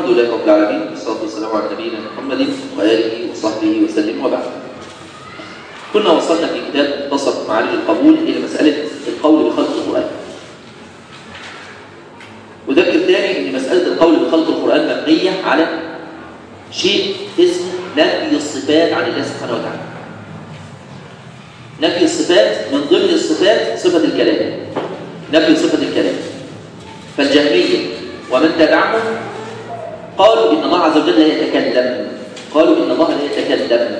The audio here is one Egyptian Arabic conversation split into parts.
الحمد لله رب العالمين والصلاة والسلام على نبينا محمد وآله وصحبه وسلم وبعد كنا وصلنا في كتاب مختصر معالج القبول إلى مسألة القول بخلق القرآن وذكر تاني أن مسألة القول بخلق القرآن مبنية على شيء اسمه نفي الصفات عن الله سبحانه وتعالى نفي الصفات من ضمن الصفات صفة الكلام نفي صفة الكلام فالجهمية ومن تبعهم قالوا إن الله عز وجل لا يتكلم قالوا إن الله لا يتكلم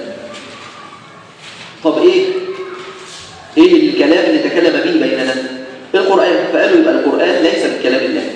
طب إيه؟ إيه الكلام اللي تكلم به بيننا؟ القرآن فقالوا يبقى القرآن ليس من كلام الله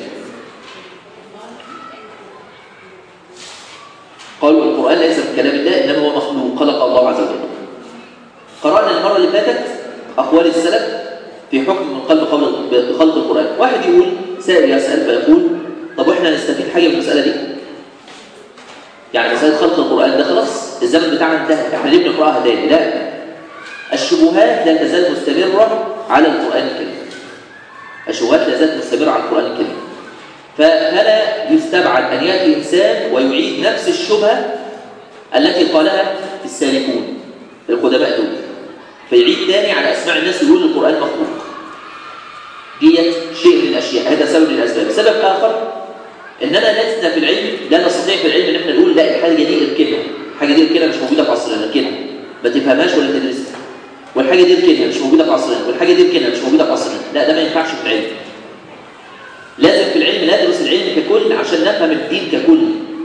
قالوا القرآن ليس من كلام الله إنما هو مخلوق خلق الله عز وجل قرأنا المرة اللي فاتت أقوال السلف في حكم من قلب بخلق القرآن واحد يقول سائل يسأل فيقول طب واحنا نستفيد حاجة من المسألة دي يعني مسألة خلق القرآن ده خلاص الزمن بتاعنا انتهى احنا ليه بنقرأها تاني لا الشبهات لا تزال مستمرة على القرآن الكريم الشبهات لا زالت مستمرة على القرآن الكريم فلا يستبعد أن يأتي إنسان ويعيد نفس الشبهة التي قالها السالكون القدماء دول فيعيد تاني على أسماع الناس يقول القرآن مخلوق ديت شيء من الأشياء هذا سبب من الأسباب سبب آخر إننا لسنا في العلم لا نستطيع في العلم إن احنا نقول لا الحاجة دي اركنها الحاجة دي اركنها مش موجودة في عصرنا اركنها ما تفهمهاش ولا تدرسها والحاجة دي اركنها مش موجودة في عصرنا والحاجة دي اركنها مش موجودة في عصرنا لا ده ما ينفعش في العلم لازم في العلم ندرس العلم ككل عشان نفهم الدين ككل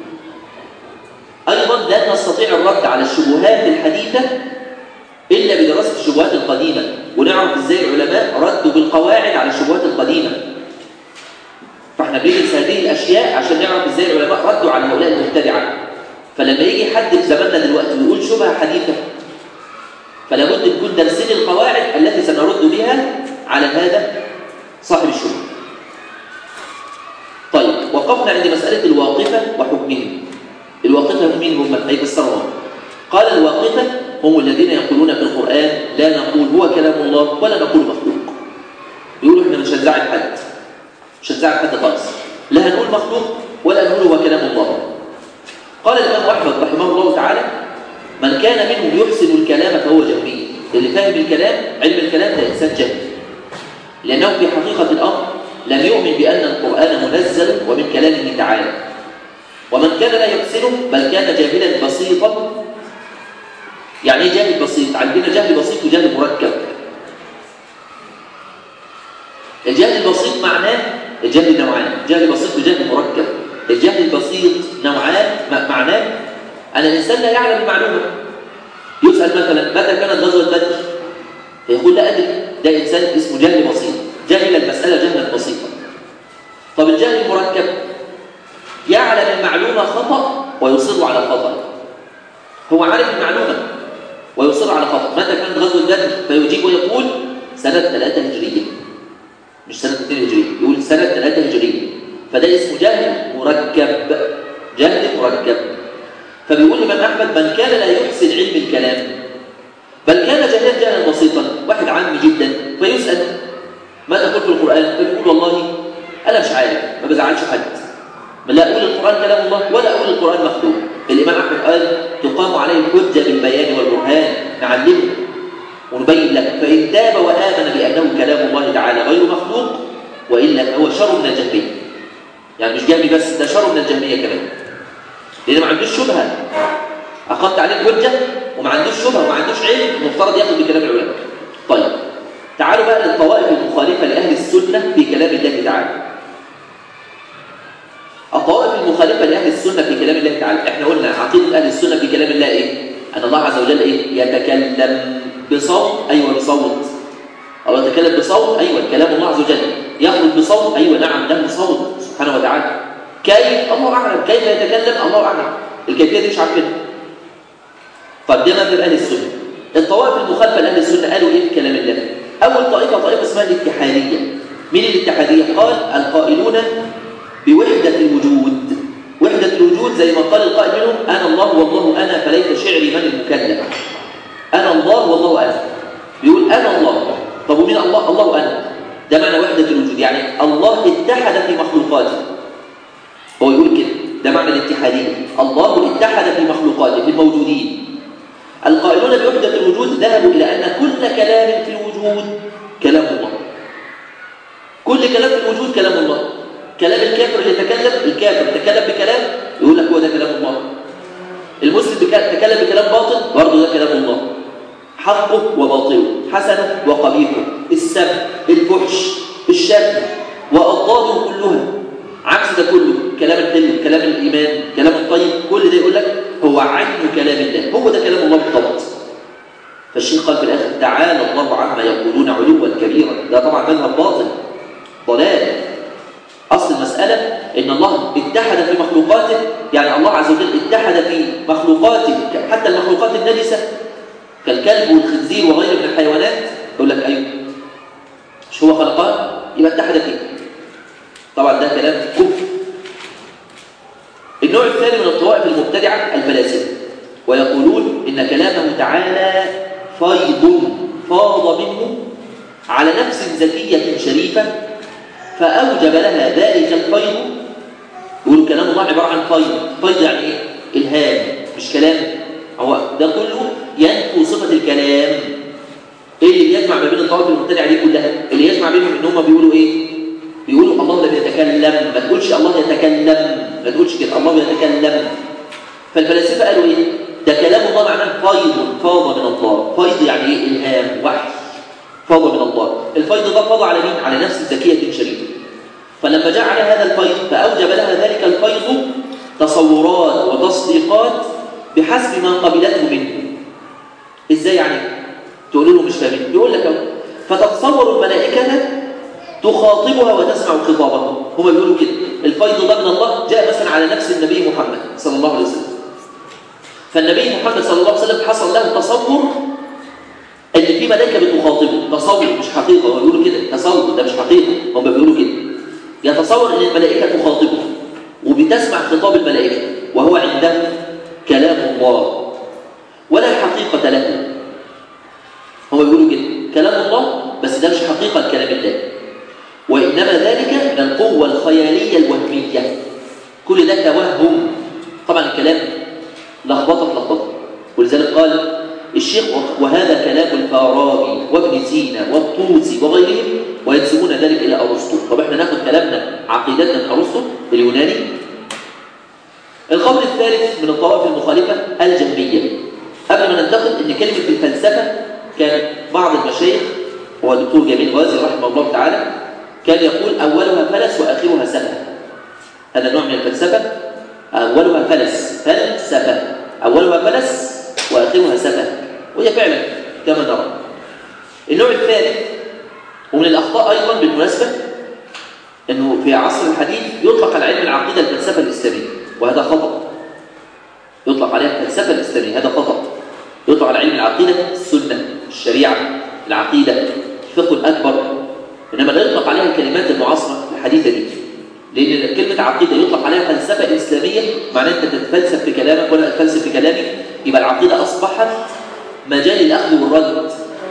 أيضا لا نستطيع الرد على الشبهات الحديثة إلا بدراسة الشبهات القديمة ونعرف إزاي العلماء ردوا بالقواعد على الشبهات القديمة فاحنا بندرس هذه الأشياء عشان نعرف إزاي العلماء ردوا على هؤلاء المبتدعة فلما يجي حد في زماننا دلوقتي ويقول شبهة حديثة فلا بد نكون دارسين القواعد التي سنرد بها على هذا صاحب الشبهة طيب وقفنا عند مسألة الواقفة وحكمهم الواقفة هم مين هم؟ أي بالصروة قال الواقفة هم الذين يقولون في القرآن لا نقول هو كلام الله ولا نقول مخلوق يقولوا احنا مش هنزعل حد مش هنزعل حد خالص لا هنقول مخلوق ولا نقول هو كلام الله قال الإمام أحمد رحمه الله تعالى من كان منهم يحسن الكلام فهو جهمي اللي فاهم الكلام علم الكلام ده إنسان جهمي لأنه في حقيقة الأمر لم يؤمن بأن القرآن منزل ومن كلامه تعالى ومن كان لا يحسنه بل كان جاهلا بسيطا يعني ايه جاهل بسيط عندنا جهل بسيط وجهل مركب الجهل البسيط معناه الجهل نوعان جهل بسيط وجهل مركب الجهل البسيط نوعان معناه أن الإنسان لا يعلم المعلومة يسأل مثلا متى كانت غزوة بدر فيقول لا أدري ده إنسان اسمه جهل بسيط جهل المسألة جهلا بسيطا طب الجهل المركب يعلم المعلومة خطأ ويصر على الخطأ هو عارف المعلومة ويصر على خطأ متى كانت غزوة بدر فيجيب ويقول سنة 3 هجرية مش سنة 2 هجرية يقول سنة 3 هجرية فده اسمه جهل مركب جهل مركب فبيقول الإمام أحمد من كان لا يحسن علم الكلام بل كان جاهلا جهلا بسيطا واحد عامي جدا فيسأل ماذا قلت في القرآن فيقول والله أنا مش عارف ما بزعلش حد لا أقول القرآن كلام الله ولا أقول القرآن مخلوق الإمام أحمد قال تقام عليه الحجة بالبيان والبرهان نعلمه ونبين له فإن تاب وآمن بأنه كلام الله تعالى غير مخلوق وإلا فهو شر من الجهمية يعني مش جهمي بس ده شر من الجهمية كمان لأنه ما عندوش شبهة أقمت عليه الحجة وما عندوش شبهة وما عندوش علم المفترض ياخد بكلام العلماء طيب تعالوا بقى للطوائف المخالفة لأهل السنة في كلام الله تعالى الطوائف المخالفة لأهل السنة في كلام الله تعالى احنا قلنا عقيدة أهل السنة في كلام الله إيه؟ أن الله عز وجل إيه؟ يتكلم بصوت أيوة بصوت أو يتكلم بصوت أيوة كلام الله عز وجل يخرج بصوت أيوة نعم له صوت سبحانه وتعالى كيف الله أعلم كيف يتكلم الله أعلم الكيفية دي مش عارفينها طب ده مذهب أهل السنة الطوائف المخالفة لأهل السنة قالوا إيه في كلام الله أول طائفة طائفة اسمها الاتحادية مين الاتحادية؟ قال القائلون بوحدة الوجود وحدة الوجود زي ما قال القائل منهم أنا الله والله أنا فليت شعري من المكلم أنا الله والله أنا بيقول أنا الله طب ومين الله؟ الله أنا ده معنى وحدة الوجود يعني الله اتحد في مخلوقاته هو يقول كده ده معنى الاتحادية الله اتحد في مخلوقاته في الموجودين القائلون بوحدة الوجود ذهبوا إلى أن كل كلام في الوجود كلام الله كل كلام في الوجود كلام الله كلام الكافر اللي يتكلم الكافر تكلم بكلام يقول لك هو ده كلام الله المسلم تكلم بكلام باطل برضه ده كلام الله حقه وباطله حسنه وقبيحه السب الفحش الشتم واضداده كلها عكس ده كله كلام الحلم كلام الايمان كلام الطيب كل ده يقول لك هو عين كلام الله هو ده كلام الله بالضبط فالشيخ قال في الاخر تعالى الله عما يقولون علوا كبيرا ده طبعا مذهب باطل ضلال اصل المساله ان الله اتحد في مخلوقاته يعني الله عز وجل اتحد في مخلوقاته حتى المخلوقات النجسه كالكلب والخنزير وغيره من الحيوانات يقول لك ايوه مش هو خلقها يبقى اتحد فيه طبعا ده كلام كفر النوع الثاني من الطوائف المبتدعه الفلاسفه ويقولون ان كلامه تعالى فيض فاض منه على نفس زكيه شريفه فاوجب لها ذلك الفيض يقول كلام الله عباره عن فيض فيض يعني ايه الهام مش كلام هو ده كله ينفي صفه الكلام ايه اللي بيجمع ما بين الطوائف المبتدعه دي كلها اللي يجمع بينهم ان هم بيقولوا ايه بيقولوا الله لم يتكلم ما تقولش الله يتكلم ما تقولش كده الله يتكلم فالفلاسفه قالوا ايه ده كلام الله معناه فيض فاض من الله فيض يعني ايه الهام وحي فاض من الله الفيض ده فاض على مين على نفس زكيه شريفه فلما جعل هذا الفيض فاوجب لها ذلك الفيض تصورات وتصديقات بحسب ما قبلته منه ازاي يعني تقولوا له مش فاهمين يقول لك اهو فتتصور الملائكه تخاطبها وتسمع خطابها هما بيقولوا كده الفيض ده من الله جاء مثلا على نفس النبي محمد صلى الله عليه وسلم فالنبي محمد صلى الله عليه وسلم حصل له تصور ان في ملائكه بتخاطبه تصور مش حقيقه هو بيقولوا كده تصور ده مش حقيقه هم بيقولوا كده يتصور ان الملائكه تخاطبه وبتسمع خطاب الملائكه وهو عنده كلام الله ولا حقيقه له هم بيقولوا كده كلام الله بس ده مش حقيقه كلام الله وإنما ذلك من القوة الخيالية الوهمية كل ده توهم طبعا الكلام لخبطة لخبطة ولذلك قال الشيخ وهذا كلام الفارابي وابن سينا والطوسي وغيرهم وينسبون ذلك إلى أرسطو طب احنا ناخد كلامنا عقيدتنا من أرسطو اليوناني القول الثالث من الطوائف المخالفة الجهمية قبل ما ننتقل ان كلمة الفلسفة كان بعض المشايخ هو الدكتور جميل غازي رحمه الله تعالى كان يقول أولها فلس وآخرها سفة هذا نوع من الفلسفة أولها فلس فلسفة أولها فلس وآخرها سفة وهي فعلا كما نرى النوع الثالث ومن الأخطاء أيضا بالمناسبة أنه في عصر الحديث يطلق على علم العقيدة الفلسفة الإسلامية وهذا خطأ يطلق عليها الفلسفة الإسلامية هذا خطأ يطلق على علم العقيدة السنة الشريعة العقيدة الفقه الأكبر إنما لا يطلق عليها الكلمات المعاصرة الحديثة دي لأن كلمة عقيدة يطلق عليها فلسفة إسلامية معناه أنت تتفلسف في كلامك وأنا أتفلسف في كلامي يبقى العقيدة أصبحت مجال الأخذ والرد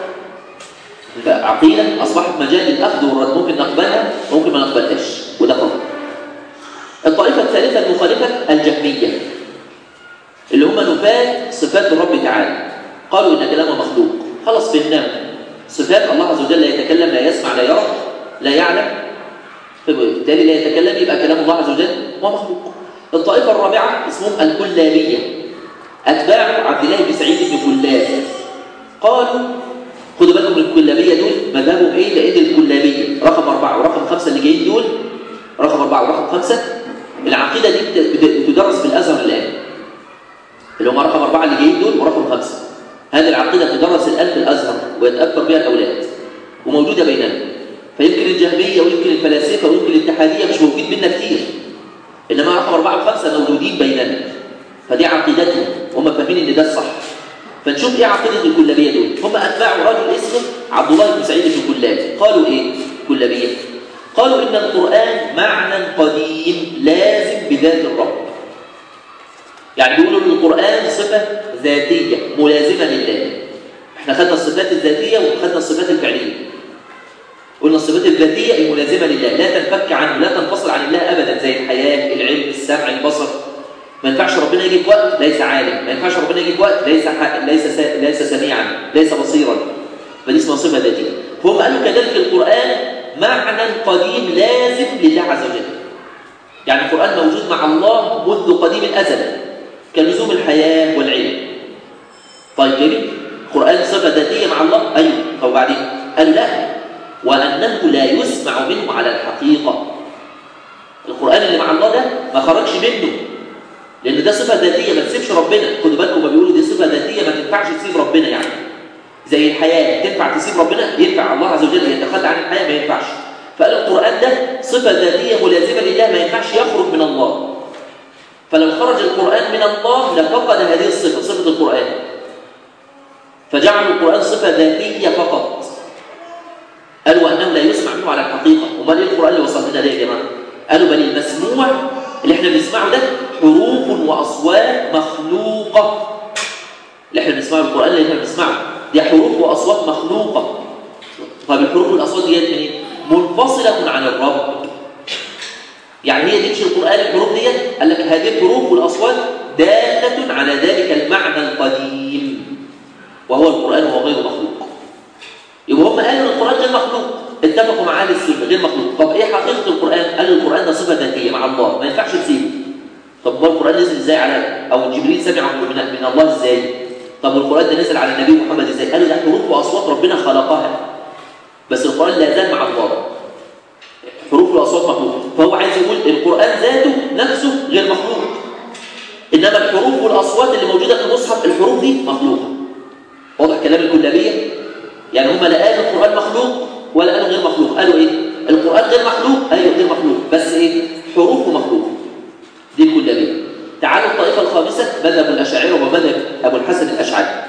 عقيدة أصبحت مجال الأخذ والرد ممكن نقبلها وممكن ما نقبلهاش وده خطأ الطائفة الثالثة المخالفة الجهمية اللي هم نفاة صفات الرب تعالى قالوا إن كلامه مخلوق خلاص فهمناه صفات الله عز وجل لا يتكلم لا يسمع لا يرى لا يعلم فبالتالي لا يتكلم يبقى كلام الله عز وجل هو مخلوق الطائفة الرابعة اسمهم الكلابية أتباع عبد الله بن سعيد بن كلاب قالوا خدوا بالكم من الكلابية دول مذهبهم ايه لأن الكلابية رقم أربعة ورقم خمسة اللي جايين دول رقم أربعة ورقم خمسة العقيدة دي بتدرس في الأزهر الآن اللي هم رقم أربعة اللي جايين دول ورقم خمسة هذه العقيدة تدرس الآن في الأزهر ويتأثر بها الأولاد وموجودة بيننا فيمكن الجهمية ويمكن الفلاسفة ويمكن الاتحادية مش موجود منا كتير إنما رقم أربعة وخمسة موجودين بيننا فدي عقيدتهم هم فاهمين إن ده الصح فنشوف إيه عقيدة الكلابية دول هم أتباع رجل اسمه عبد الله بن سعيد بن كلاب قالوا إيه كلابية قالوا إن القرآن معنى قديم لازم بذات الرب يعني بيقولوا ان القرآن صفة ذاتية ملازمة لله احنا خدنا الصفات الذاتية وخدنا الصفات الفعلية قلنا الصفات الذاتية الملازمة لله لا تنفك عنه لا تنفصل عن الله أبدا زي الحياة العلم السمع البصر ما ينفعش ربنا يجي في وقت ليس عالم ما ينفعش ربنا يجي في وقت ليس ح... ليس س... ليس سميعا ليس بصيرا فدي اسمها صفة ذاتية فهم قالوا كذلك القرآن معنى قديم لازم لله عز وجل يعني القرآن موجود مع الله منذ قديم الأزل كلزوم الحياة والعلم طيب جميل القرآن صفة ذاتية مع الله أيوه طب وبعدين قال لا وأنه لا يسمع منه على الحقيقة القرآن اللي مع الله ده ما خرجش منه لأن ده صفة ذاتية ما تسيبش ربنا خدوا بالكم ما بيقولوا دي صفة ذاتية ما تنفعش تسيب ربنا يعني زي الحياة تنفع تسيب ربنا ينفع الله عز وجل يتخلى عن الحياة ما ينفعش فقال القرآن ده صفة ذاتية ملازمة لله ما ينفعش يخرج من الله فلو خرج القرآن من الله لفقد هذه الصفة صفة القرآن فجعلوا القرآن صفة ذاتية فقط قالوا أنه لا يسمع منه على الحقيقة وما ليه القرآن اللي وصل لنا ده يا جماعة قالوا بل المسموع اللي احنا بنسمعه ده حروف وأصوات مخلوقة اللي احنا بنسمعه القرآن اللي احنا بنسمعه دي حروف وأصوات مخلوقة طب الحروف والأصوات دي منين؟ منفصلة عن الرب يعني هي دي مش القرآن الحروف دي قال لك هذه الحروف والأصوات دالة على ذلك المعنى القديم وهو القرآن وهو غير مخلوق يبقى هم قالوا ان القرآن غير مخلوق اتفقوا مع اهل السنه غير مخلوق طب ايه حقيقه القرآن قالوا القرآن ده صفه ذاتيه مع الله ما ينفعش تسيبه طب هو القرآن نزل ازاي على او جبريل سمعه من, من الله ازاي طب القرآن ده نزل على النبي محمد ازاي قالوا ده حروف واصوات ربنا خلقها بس القرآن لا زال مع الله حروف واصوات مخلوق فهو عايز يقول القرآن ذاته نفسه غير مخلوق انما الحروف والاصوات اللي موجوده في المصحف الحروف دي مخلوقه واضح كلام الكلابيه يعني هم لا قالوا القرآن مخلوق ولا قالوا غير مخلوق قالوا ايه القرآن غير مخلوق ايوه غير مخلوق بس ايه حروفه مخلوق دي الكلابيه تعالوا الطائفه الخامسه مذهب الاشاعره ومذهب ابو الحسن الاشعري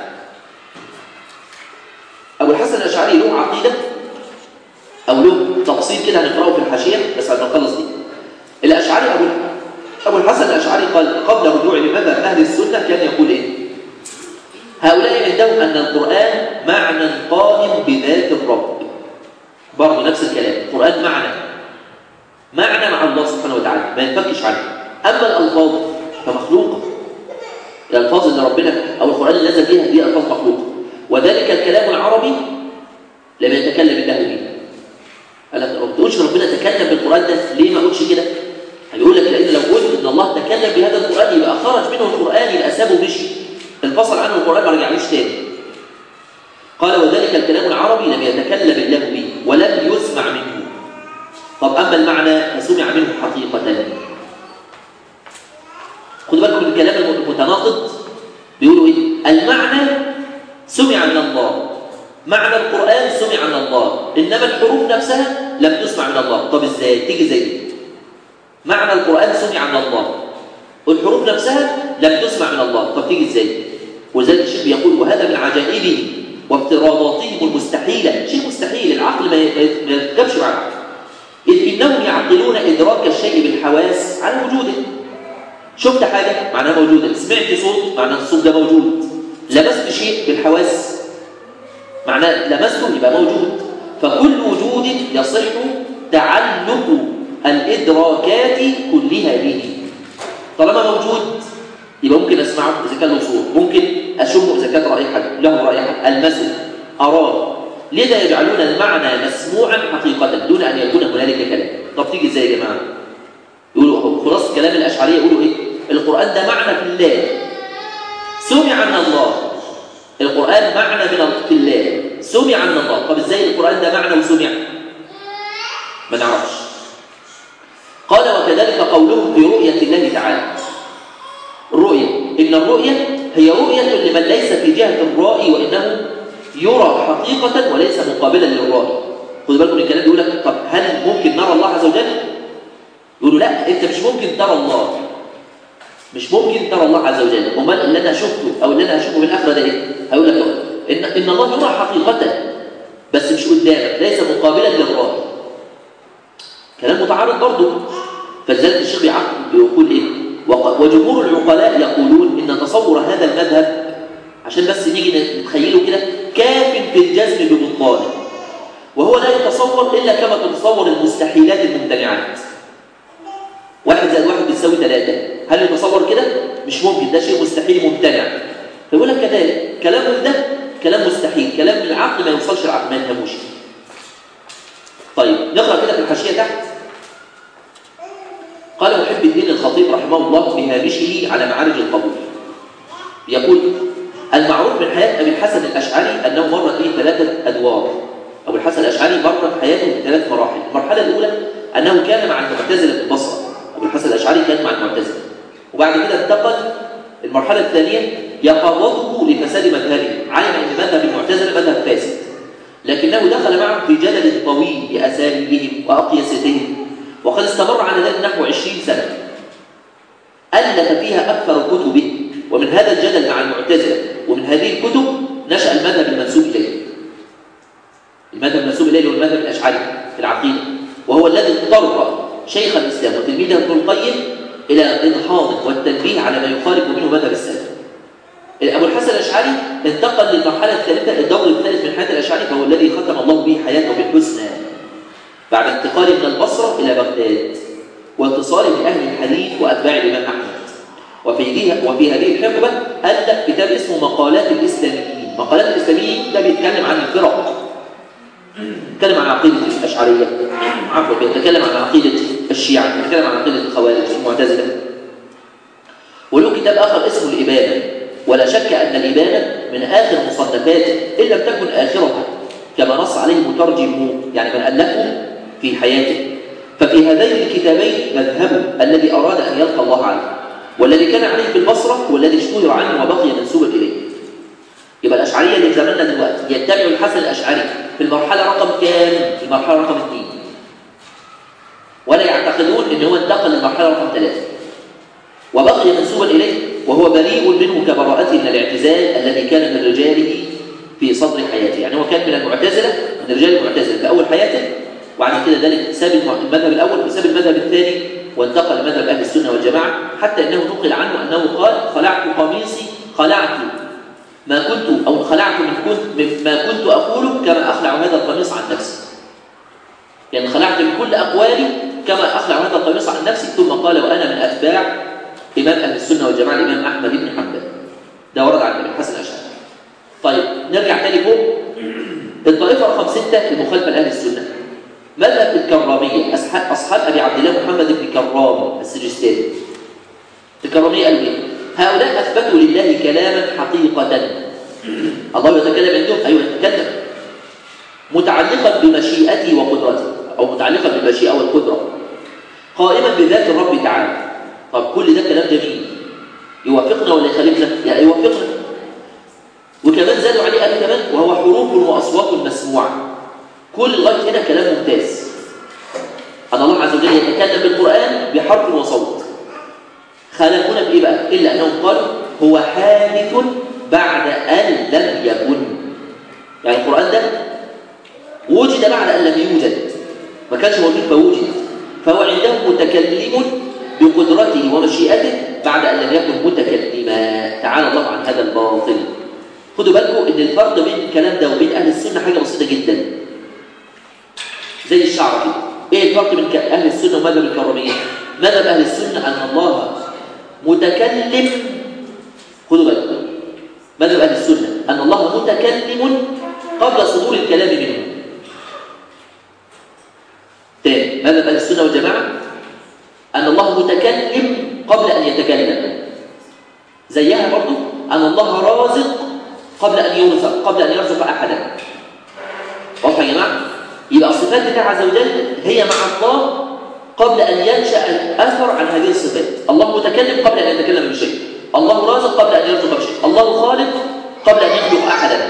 ابو الحسن الاشعري له عقيده او له تفصيل كده هنقراه في الحاشيه بس بعد ما نخلص دي الاشعري ابو ابو الحسن الاشعري قال قبل رجوع لمذهب اهل السنه كان يقول ايه هؤلاء عندهم أن القرآن معنى قائم بذات الرب برضه نفس الكلام القرآن معنى معنى مع الله سبحانه وتعالى ما ينفكش عنه أما الألفاظ فمخلوقة الألفاظ اللي ربنا أو القرآن اللي نزل فيها دي ألفاظ مخلوقة وذلك الكلام العربي لم يتكلم الله به قال لك ما تقولش ربنا تكلم بالقرآن ده ليه ما قلتش كده هيقول لك لأن لو قلت إن الله تكلم بهذا القرآن يبقى خرج منه القرآن يبقى سابه مشي انفصل عنه القرآن ما رجعلوش تاني قال وذلك الكلام العربي لم يتكلم الله به ولم يسمع منه طب أما المعنى فسمع منه حقيقة خدوا بالكم الكلام المتناقض بيقولوا ايه المعنى سمع من الله معنى القرآن سمع من الله إنما الحروف نفسها لم تسمع من الله طب ازاي تيجي زي معنى القرآن سمع من الله والحروف نفسها لم تسمع من الله طب تيجي ازاي ولذلك الشيخ بيقول وهذا من عجائبه وافتراضاتهم المستحيله شيء مستحيل العقل ما يركبش مع العقل اذ انهم يعقلون ادراك الشيء بالحواس على وجوده شفت حاجه معناها موجوده سمعت صوت معناه الصوت ده موجود لمست شيء بالحواس معناه لمسته يبقى موجود فكل وجود يصح تعلق الادراكات كلها به طالما موجود يبقى ممكن اسمعه اذا كان له صوت ممكن اشمه اذا كانت رائحه له رائحه المسه اراه لذا يجعلون المعنى مسموعا حقيقه دون ان يكون هنالك كلام طب تيجي ازاي يا جماعه يقولوا خلاص كلام الاشعريه يقولوا ايه القران ده معنى في الله سمع من الله القران معنى من في الله سمع من الله طب ازاي القران ده معنى وسمع ما نعرفش قال وكذلك قولهم في رؤيه الله تعالى الرؤية إن الرؤية هي رؤية لمن ليس في جهة الرائي وإنه يرى حقيقة وليس مقابلا للرائي خذوا بالكم الكلام بيقول لك طب هل ممكن نرى الله عز وجل؟ يقولوا لا أنت مش ممكن ترى الله مش ممكن ترى الله عز وجل امال اللي انا شفته او اللي انا هشوفه من الاخره ده ايه هقول لك ان ان الله يرى حقيقه بس مش قدامك ليس مقابلا للرائي كلام متعارض برضه فلذلك الشيخ بيعقل بيقول ايه وجمهور العقلاء يقولون ان تصور هذا المذهب عشان بس نيجي نتخيله كده كاف في الجزم ببطلانه وهو لا يتصور إلا كما تتصور المستحيلات الممتنعات واحد زائد واحد بتساوي ثلاثة هل يتصور كده؟ مش ممكن ده شيء مستحيل ممتنع فيقول لك كذلك كلامهم ده كلام مستحيل كلام العقل ما يوصلش العقل ما يفهموش طيب نقرأ كده في الحاشية تحت قال محب الدين الخطيب رحمه الله بهامشه على معارج القبول يقول المعروف من حياة أبي الحسن الأشعري أنه مرت به ثلاثة أدوار أبو الحسن الأشعري مرت حياته بثلاث مراحل المرحلة الأولى أنه كان مع المعتزلة في البصرة أبو الحسن الأشعري كان مع المعتزلة وبعد كده انتقل المرحلة الثانية يقظته لفساد مذهبه علم أن مذهب المعتزلة مذهب فاسد لكنه دخل معهم في جدل طويل بأساليبهم وأقيستهم وقد استمر على ذلك نحو عشرين سنة ألف فيها أكثر كتبه ومن هذا الجدل مع المعتزلة ومن هذه الكتب نشأ المذهب المنسوب إليه المذهب المنسوب إليه هو المذهب الأشعري في العقيدة وهو الذي اضطر شيخ الإسلام وتلميذه ابن القيم إلى إدحاضه والتنبيه على ما يخالف منه مذهب السلف أبو الحسن الأشعري انتقل للمرحلة الثالثة الدور الثالث من حياة الأشعري فهو الذي ختم الله به حياته بالحسنى بعد انتقاله من البصرة إلى بغداد واتصاله بأهل الحديث وأتباع الإمام أحمد وفي, دي وفي هذه الحقبة ألف كتاب اسمه مقالات الإسلاميين مقالات الإسلاميين ده بيتكلم عن الفرق بيتكلم عن عقيدة الأشعرية عفوا بيتكلم عن عقيدة الشيعة بيتكلم عن عقيدة الخوارج المعتزلة وله كتاب آخر اسمه الإبانة ولا شك أن الإبانة من آخر مصنفاته إن لم تكن آخرها كما نص عليه مترجم يعني من ألفه في حياته ففي هذين الكتابين مذهبه الذي أراد أن يلقى الله عنه والذي كان عليه في البصرة هو الذي اشتهر عنه وبقي منسوبا إليه يبقى الأشعرية اللي في زماننا دلوقتي يتبعوا الحسن الأشعري في المرحلة رقم كام؟ في المرحلة رقم اثنين ولا يعتقدون ان هو انتقل للمرحلة رقم ثلاثة وبقي منسوبا إليه وهو بريء منه كبراءته من الاعتزال الذي كان من رجاله في صدر حياته يعني هو كان من المعتزلة من رجال المعتزلة في أول حياته وبعد كده ذلك ساب المذهب الأول وساب المذهب الثاني وانتقل لمذهب أهل السنة والجماعة حتى أنه نقل عنه أنه قال خلعت قميصي خلعت ما كنت أو خلعت من كنت ما كنت أقوله كما أخلع هذا القميص عن نفسي يعني خلعت من كل أقوالي كما أخلع هذا القميص عن نفسي ثم قال وأنا من أتباع إمام أهل السنة والجماعة الإمام أحمد بن حنبل ده ورد عن ابن حسن الأشعري طيب نرجع تاني فوق الطائفة رقم ستة المخالفة لأهل السنة مذهب الكرامية أصحاب أبي عبد الله محمد بن كرام السجستاني الكرامية قالوا إيه؟ هؤلاء أثبتوا لله كلاما حقيقة الله يتكلم عندهم أيوه يتكلم متعلقا بمشيئته وقدرته أو متعلقا بالمشيئة والقدرة قائما بذات الرب تعالى طب كل ده كلام جميل يوافقنا ولا يخالفنا؟ يعني يوافقنا وكمان زادوا عليه قالوا كمان وهو حروف وأصوات مسموعة كل لغايه هنا كلام ممتاز أن الله عز وجل يتكلم بالقرآن بحرف وصوت خالفونا بإيه بقى؟ إلا أنهم قالوا هو حادث بعد أن لم يكن يعني القرآن ده وجد بعد أن لم يوجد ما كانش موجود فوجد فهو عندهم متكلم بقدرته ومشيئته بعد أن لم يكن متكلما تعالى الله عن هذا الباطل خدوا بالكم ان الفرق بين الكلام ده وبين اهل السنه حاجه بسيطه جدا زي الشعر كده ايه الفرق بين اهل السنه ومذهب الكراميه مذهب اهل السنه ان الله متكلم خدوا بالكم مذهب اهل السنه ان الله متكلم قبل صدور الكلام منه تاني مذهب اهل السنه والجماعه ان الله متكلم قبل ان يتكلم زيها برضو ان الله رازق قبل أن يرزق قبل أن يرزق أحدا واضح يا جماعة؟ يبقى صفات الله عز وجل هي مع الله قبل أن ينشأ الأثر عن هذه الصفات الله متكلم قبل أن يتكلم بشيء الله رازق قبل أن يرزق بشيء الله خالق قبل أن يخلق أحدا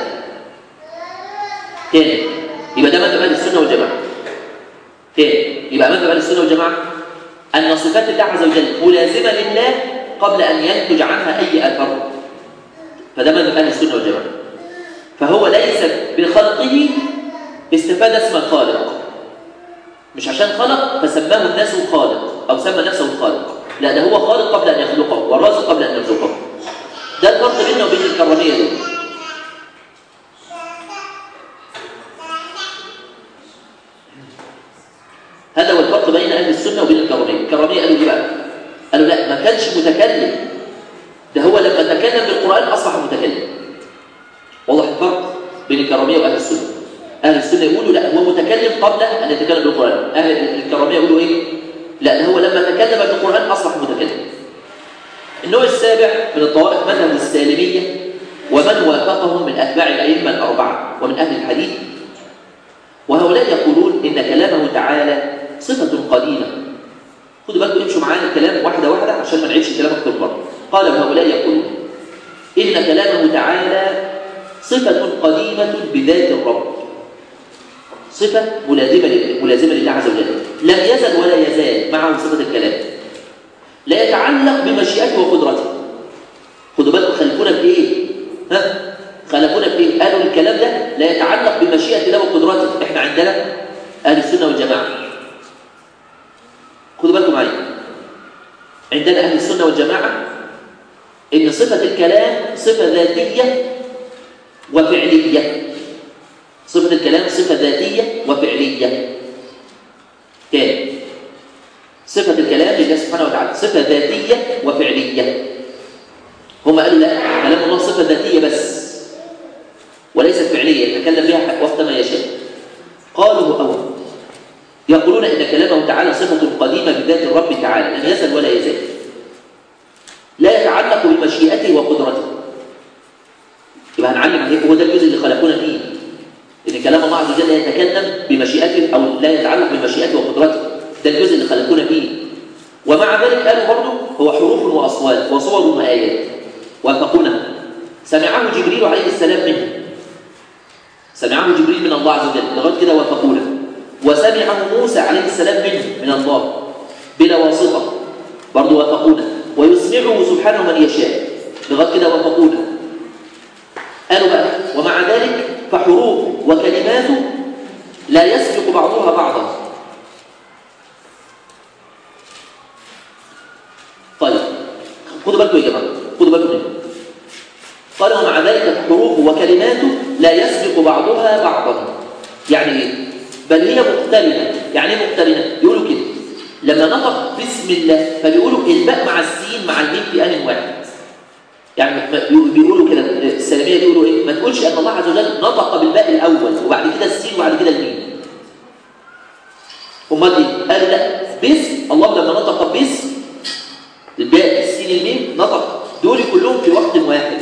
تاني يبقى ده مذهب أهل السنة والجماعة تاني يبقى مذهب أهل السنة والجماعة أن صفات الله عز وجل ملازمة لله قبل أن ينتج عنها أي أثر فده مذهب اهل السنه والجماعه فهو ليس بخلقه استفاد اسم الخالق مش عشان خلق فسماه الناس خالق او سمى نفسه الخالق لا ده هو خالق قبل ان يخلقه والرازق قبل ان يرزقه ده الفرق بيننا وبين الكراميه دول هذا هو الفرق بين اهل السنه وبين الكراميه الكراميه قالوا ايه بقى قالوا لا ما كانش متكلم ده هو لما تكلم بالقران اصبح متكلم واضح الفرق بين الكراميه واهل السنه اهل السنه يقولوا لا هو متكلم قبل ان يتكلم بالقران اهل الكراميه يقولوا ايه لا ده هو لما تكلم بالقران اصبح متكلم النوع السابع من الطوائف مذهب السالميه ومن وافقهم من اتباع الائمه الاربعه ومن اهل الحديث وهؤلاء يقولون ان كلامه تعالى صفه قديمه خدوا بالكم امشوا معايا الكلام واحده واحده عشان ما نعيدش الكلام اكتر مره قال هؤلاء يقولون ان كلامه تعالى صفه قديمه بذات الرب صفه ملازمه ملازمه لله عز وجل لم يزل ولا يزال معه صفه الكلام لا يتعلق بمشيئته وقدرته خدوا بالكم خلفونا بايه ها خلفونا بايه قالوا الكلام ده لا يتعلق بمشيئه الله وقدرته احنا عندنا اهل السنه والجماعه خدوا بالكم معايا عندنا اهل السنه والجماعه ان صفه الكلام صفه ذاتيه وفعليه صفه الكلام صفه ذاتيه وفعليه كام صفه الكلام لله سبحانه وتعالى صفه ذاتيه وفعليه هم قالوا لا كلام الله صفه ذاتيه بس وليست فعليه يتكلم بها وقت ما يشاء قالوا أول يقولون إن كلامه تعالى صفة قديمة بذات الرب تعالى لم يزل ولا يزال لا يتعلق بمشيئته وقدرته يبقى هنعلم عليه هو ده الجزء اللي خلقونا فيه إن كلام الله عز وجل لا يتكلم بمشيئته أو لا يتعلق بمشيئته وقدرته ده الجزء اللي خلقونا فيه ومع ذلك قالوا برضه هو حروف وأصوات وصور وآيات وافقونا سمعه جبريل عليه السلام منه سمعه جبريل من الله عز وجل لغايه كده وافقونا وسمعه موسى عليه السلام منه من الله بلا واسطه برضه وافقونا ويسمعه سبحانه من يشاء لغايه كده وافقونا قالوا بقى ومع ذلك فحروفه وكلماته لا يسبق بعضها بعضا طيب خدوا بالكم يا جماعه خدوا بالكم منه قال ومع ذلك حروفه وكلماته لا يسبق بعضها بعضا يعني ايه بل هي مقترنه يعني ايه مقترنه يقولوا كده لما نطق بسم الله فبيقولوا الباء مع السين مع الميم في ان واحد يعني بيقولوا كده السلميه بيقولوا ايه ما تقولش ان الله عز وجل نطق بالباء الاول وبعد كده السين وبعد كده الميم امال ايه قالوا لا باسم الله لما نطق باسم الباء السين الميم نطق دول كلهم في وقت واحد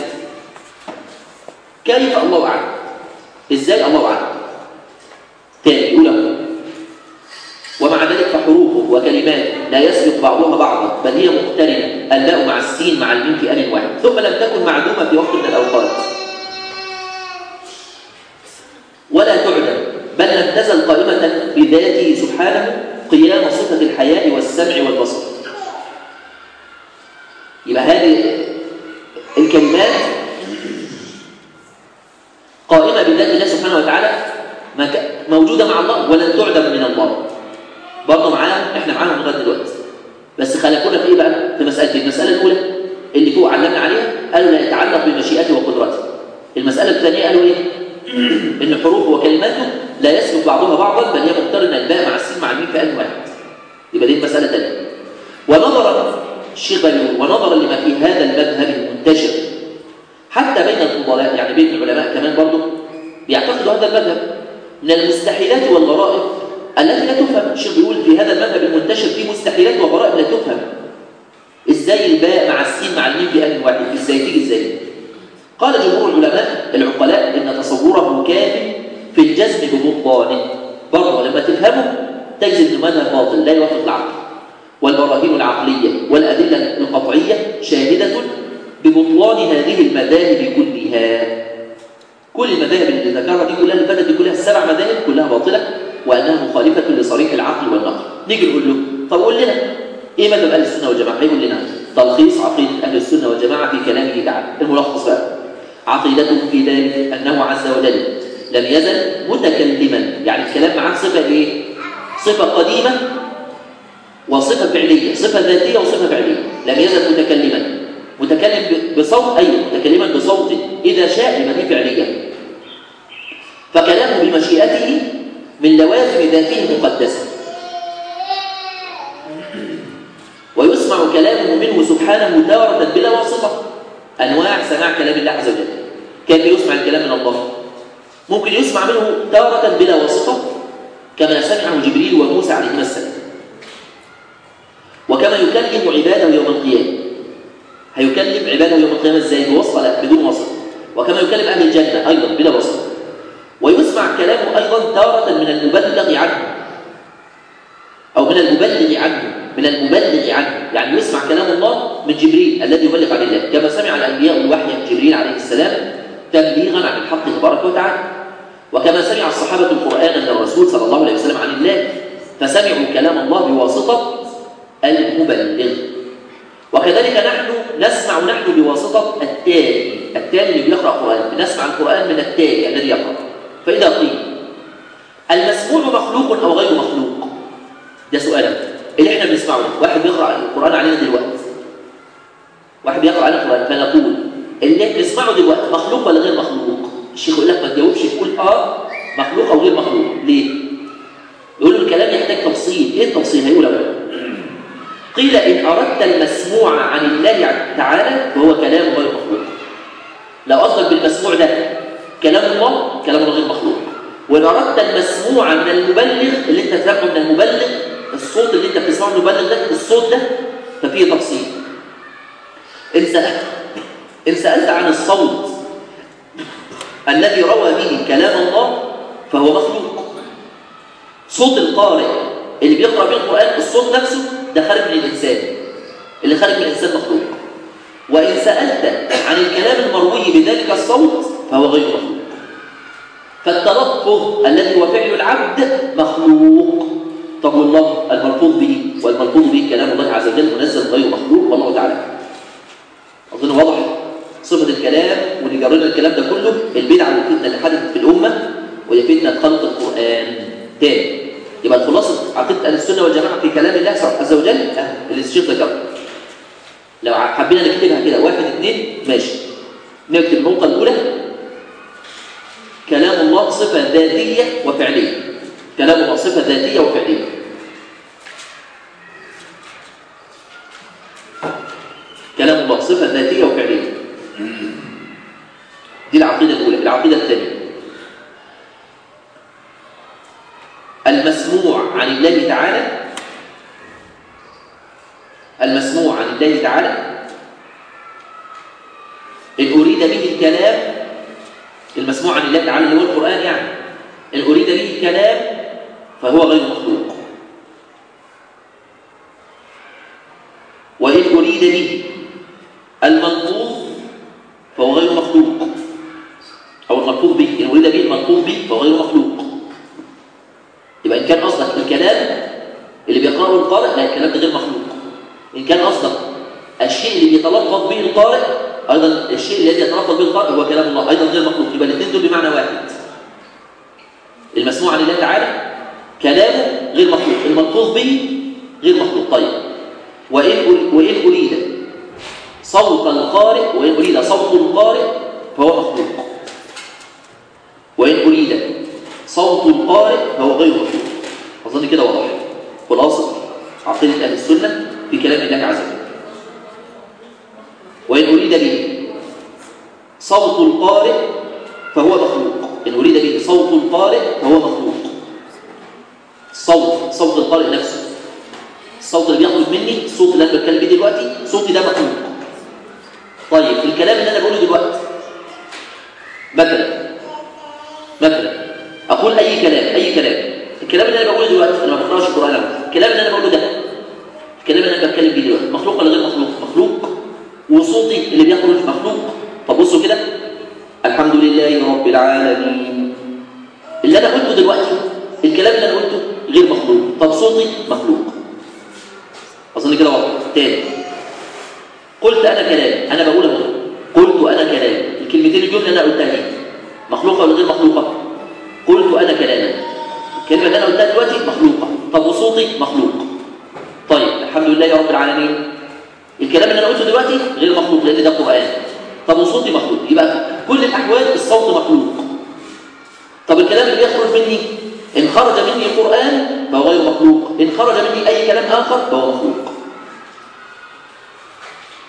كيف الله أعلم إزاي الله أعلم تاني أولى ومع ذلك فحروفه وكلماته لا يسبق بعضها بعضا بل هي مقترنة الباء مع السين مع الميم في آن واحد ثم لم تكن معدومة في وقت من الأوقات ولا تعدم بل لم تزل قائمة بذاته سبحانه قيام صفة الحياء والسمع والبصر يبقى هذه الكلمات قائمة بذات الله سبحانه وتعالى موجودة مع الله ولن تعدم من الله برضه معاهم احنا معاهم لغايه دلوقتي بس خلقونا في ايه بقى في مسألتين المسألة الأولى اللي فوق علمنا عليها قالوا لا يتعلق بمشيئته وقدرته المسألة الثانية قالوا ايه ان حروفه وكلماته لا يسبق بعضها بعضا بل هي مقترنة الباء مع السين مع الميم في آن واحد يبقى دي المسألة الثانية ونظرا الشيخ ونظرا لما في هذا المذهب المنتشر حتى بين الفضلاء يعني بين العلماء كمان برضه بيعتقدوا هذا المذهب من المستحيلات والغرائب التي لا تفهم الشيخ بيقول في هذا المذهب المنتشر في مستحيلات وغرائب لا تفهم ازاي الباء مع السين مع الميم في آن واحد ازاي تيجي ازاي قال جمهور العلماء العقلاء ان تصوره كاف في الجزم ببطلانه برضه لما تفهمه تجد انه مذهب باطل لا يوافق العقل والبراهين العقليه والادله القطعيه شاهده ببطلان هذه المذاهب كلها كل المذاهب اللي ذكرها دي كلها اللي فاتت دي كلها السبع مذاهب كلها باطله وانها مخالفه لصريح العقل والنقل نيجي نقول له طب قول لنا ايه مذهب اهل السنه والجماعه هيقول لنا تلخيص عقيده اهل السنه والجماعه في كلامه تعالى الملخص بقى عقيدتهم في ذلك انه عز وجل لم يزل متكلما يعني الكلام معاه صفه ايه صفه قديمه وصفه فعليه صفه ذاتيه وصفه فعليه لم يزل متكلما متكلم بصوت أيوه متكلما بصوت إذا شاء يبقى دي فعلية فكلامه بمشيئته من لوازم ذاته المقدسة سبحانه تارة بلا واسطة أنواع سماع كلام الله عز وجل كيف يسمع الكلام من الله ممكن يسمع منه تارة بلا واسطة كما سمعه جبريل وموسى عليهما السلام وكما يكلم عباده يوم القيامة هيكلم عباده يوم القيامة ازاي بواسطة لا بدون واسطة وكما يكلم أهل الجنة أيضا بلا واسطة ويسمع كلامه أيضا تارة من المبلغ عنه أو من المبلغ عنه من المبلغ عنه يعني يسمع كلام الله من جبريل الذي يبلغ عن الله كما سمع الأنبياء الوحي من جبريل عليه السلام تبليغا عن الحق تبارك وتعالى وكما سمع الصحابة القرآن من الرسول صلى الله عليه وسلم عن الله فسمعوا كلام الله بواسطة المبلغ وكذلك نحن نسمع نحن بواسطة التالي التالي اللي بيقرأ قرآن بنسمع القرآن من التالي الذي يقرأ فإذا قيل المسموع مخلوق أو غير مخلوق ده سؤال اللي احنا بنسمعه واحد بيقرأ القرآن علينا دلوقتي واحد بيقرأ علينا القرآن فنقول اللي بنسمعه دلوقتي مخلوق ولا غير مخلوق الشيخ يقول لك ما تجاوبش تقول اه مخلوق او غير مخلوق ليه يقول له الكلام يحتاج تفصيل ايه التفصيل هيقول اولا قيل ان اردت المسموع عن الله تعالى فهو كلام غير مخلوق لو قصدك بالمسموع ده كلام الله كلام غير مخلوق وان اردت المسموع من المبلغ اللي انت سامعه من المبلغ الصوت اللي انت بتسمعه من المبلغ ده الصوت ده ففيه تفصيل ان سالت ان سالت عن الصوت الذي روى به كلام الله فهو مخلوق صوت القارئ اللي بيقرأ به القرآن الصوت نفسه ده خارج من الإنسان اللي خارج من الإنسان مخلوق وإن سألت عن الكلام المروي بذلك الصوت فهو غير مخلوق فالتلفظ الذي هو فعل العبد مخلوق طب والله الملفوظ به والملفوظ به كلام الله عز وجل منزل غير مخلوق والله تعالى أظن واضح صفة الكلام واللي جرينا الكلام ده كله البدعة والفتنة اللي حدثت في الأمة وهي فتنة خلق القرآن تاني يبقى الخلاصة عقيدة أهل السنة والجماعة في كلام الله عز وجل أه اللي الشيخ ذكره لو حبينا نكتبها كده واحد اثنين ماشي نكتب النقطة الأولى كلام الله صفة ذاتية وفعلية كلام الله صفة ذاتية وفعلية كلام الله صفة ذاتية وفعلية دي العقيدة الأولى العقيدة الثانية المسموع عن الله تعالى المسموع عن الله تعالى إن أريد به الكلام المسموع عن الله تعالى اللي هو القرآن يعني إن أريد به الكلام فهو غير مخلوق وإن أريد به الملفوظ فهو غير مخلوق أو الملفوظ به إن أريد به الملفوظ به فهو غير مخلوق يبقى إن كان قصدك الكلام اللي بيقرأه القارئ لا الكلام ده غير مخلوق إن كان قصدك الشيء اللي بيتلفظ به القارئ أيضا الشيء الذي يتلفظ به القارئ هو كلام الله أيضا غير مخلوق يبقى الاثنين دول بمعنى واحد المسموع لله تعالى كلامه غير مخلوق الملفوظ به غير مخلوق طيب وإن وإن أريد صوت القارئ وإن أريد صوت القارئ فهو مخلوق وإن أريد صوت القارئ فهو غير مخلوق أظن كده واضح خلاصة عقيدة أهل السنة في كلام الله عز وجل وإن أريد به صوت القارئ فهو مخلوق إن أريد به صوت القارئ فهو مخلوق صوت صوت القارئ نفسه الصوت اللي بيخرج مني الصوت اللي أنا بتكلم بيه دلوقتي صوتي ده مخلوق طيب الكلام اللي أنا بقوله دلوقتي مثلا مثلا أقول أي كلام أي كلام الكلام اللي أنا بقوله دلوقتي أنا ما بقراش القرآن أبدا الكلام اللي أنا بقوله ده الكلام اللي أنا بتكلم بيه دلوقتي مخلوق ولا غير مخلوق مخلوق وصوتي اللي بيخرج مخلوق طب بصوا كده الحمد لله رب العالمين اللي أنا قلته دلوقتي الكلام اللي أنا قلته غير مخلوق طب صوتي مخلوق أظن كده واضح تاني قلت أنا كلام أنا بقول أهو قلت أنا كلام الكلمتين الجملة اللي أنا قلتها دي مخلوقة ولا غير مخلوقة قلت أنا كلاما الكلمة اللي أنا قلتها دلوقتي مخلوقة طب وصوتي مخلوق طيب الحمد لله رب العالمين الكلام اللي أنا قلته دلوقتي غير مخلوق لأن ده قرآن طب وصوتي مخلوق يبقى كل الأحوال الصوت مخلوق طب الكلام اللي بيخرج مني إن خرج مني قرآن فهو غير مخلوق إن خرج مني أي كلام آخر فهو مخلوق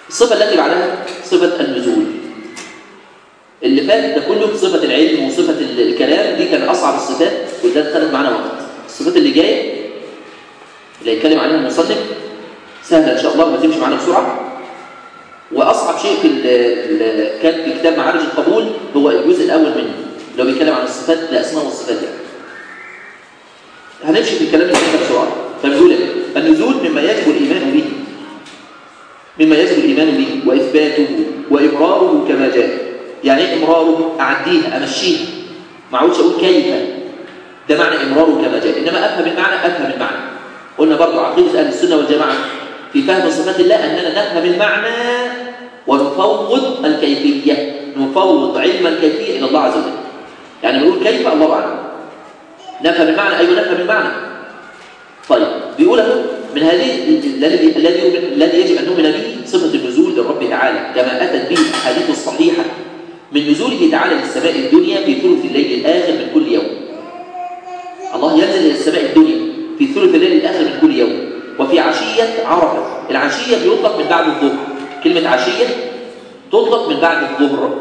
الصفة التي بعدها صفة النزول اللي فات ده كله صفة العلم وصفة الكلام دي كان أصعب الصفات وده خدت معانا وقت الصفات اللي جاية اللي هيتكلم عليها المصنف سهلة إن شاء الله وهتمشي معانا بسرعة وأصعب شيء في كان في كتاب معارج القبول هو الجزء الأول منه اللي هو بيتكلم عن الصفات الأسماء والصفات يعني هنمشي في الكلام اللي بسرعة فبيقول النزول مما يجب الإيمان به مما يجب الإيمان به وإثباته وإمراره كما جاء يعني ايه إمراره؟ أعديها أمشيها ما عودش أقول كيف ده معنى إمراره كما جاء إنما أفهم المعنى أفهم المعنى قلنا برضو عقيدة أهل السنة والجماعة في فهم صفات الله أننا نفهم المعنى ونفوض الكيفية نفوض علم الكيفية إلى الله عز وجل يعني بنقول كيف الله أعلم نفهم المعنى أيوة نفهم المعنى طيب بيقول اهو من هذه الذي الذي الذي يجب ان نؤمن به صفه النزول للرب تعالى كما اتت به الاحاديث الصحيحه من نزوله تعالى للسماء الدنيا في ثلث الليل الاخر من كل يوم الله ينزل الى السماء الدنيا في ثلث الليل الاخر من كل يوم وفي عشيه عرفه العشيه بيطلق من بعد الظهر كلمه عشيه تطلق من بعد الظهر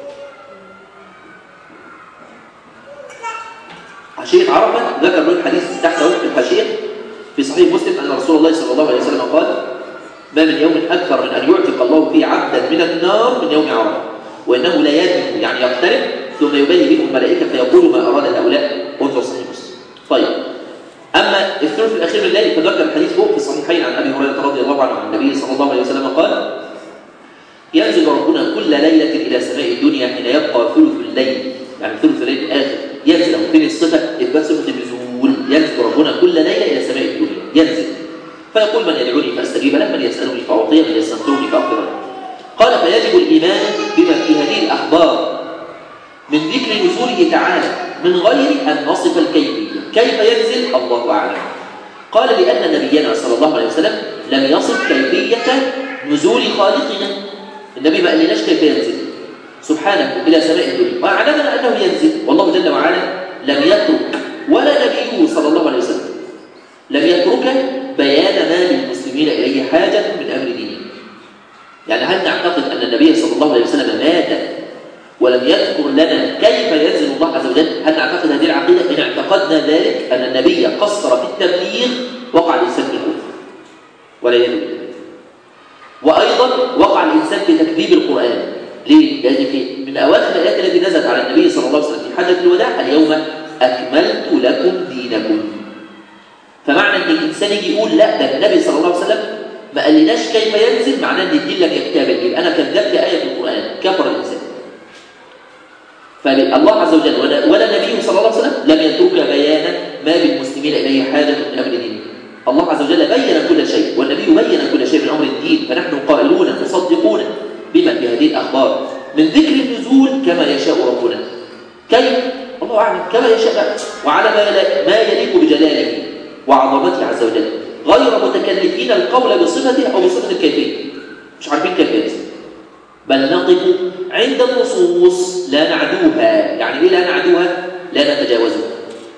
عشية عرفة ذكر له الحديث تحت في الحاشية في صحيح مسلم أن رسول الله صلى الله عليه وسلم قال ما من يوم أكثر من أن يعتق الله فيه عبدا من النار من يوم عرفة وإنه لا يدنو يعني يقترب ثم يبين بهم الملائكة فيقول ما أراد هؤلاء انظر صحيح مسلم طيب أما الثلث الأخير من الليل فذكر الحديث فوق في الصحيحين عن أبي هريرة رضي الله عنه عن النبي صلى الله عليه وسلم قال ينزل ربنا كل ليلة إلى سماء الدنيا حين يبقى ثلث الليل يعني ثلث الليل الآخر ينزل فين الصفة إثبات صفة النزول ينزل ربنا كل ليلة إلى سماء الدنيا ينزل فيقول من يدعوني فأستجيب له من يسألني فأعطيه من يستنصرني فأغفر له قال فيجب الإيمان بما في هذه الأخبار من ذكر نزوله تعالى من غير أن نصف الكيفية كيف ينزل الله أعلم قال لأن نبينا صلى الله عليه وسلم لم يصف كيفية نزول خالقنا النبي ما قالناش كيف ينزل سبحانه إلى سماء الدنيا وأعلمنا أنه ينزل والله جل وعلا لم يترك ولا نبيه صلى الله عليه وسلم لم يترك بيان ما للمسلمين إليه حاجة من أمر دينه يعني هل نعتقد أن النبي صلى الله عليه وسلم مات ولم يذكر لنا كيف ينزل الله عز وجل هل نعتقد هذه العقيدة إن اعتقدنا ذلك أن النبي قصر في التبليغ وقع الإنسان في الكفر ولا يدري وأيضا وقع الإنسان في تكذيب القرآن ليه؟ لأن في من أواخر الآيات التي نزلت على النبي صلى الله عليه وسلم في حجة الوداع اليوم أكملت لكم دينكم فمعنى أن الإنسان يجي يقول لا ده النبي صلى الله عليه وسلم ما قالناش كيف ينزل معناه أن الدين لم يكتمل يبقى أنا كذبت آية في القرآن كفر الإنسان فالله عز وجل ولا نبيه صلى الله عليه وسلم لم يترك بيانا ما بالمسلمين إليه حاجة من أمر دينه الله عز وجل بين كل شيء والنبي بين كل شيء من أمر الدين فنحن قائلون مصدقون بما في هذه الأخبار من ذكر النزول كما يشاء ربنا كيف؟ الله أعلم كما يشاء وعلى ما يليق بجلاله وعظمته عز وجل غير متكلفين القول بصفته أو بصفة الكيفية مش عارفين كيف ينزل بل نقف عند النصوص لا نعدوها يعني ايه لا نعدوها لا نتجاوزها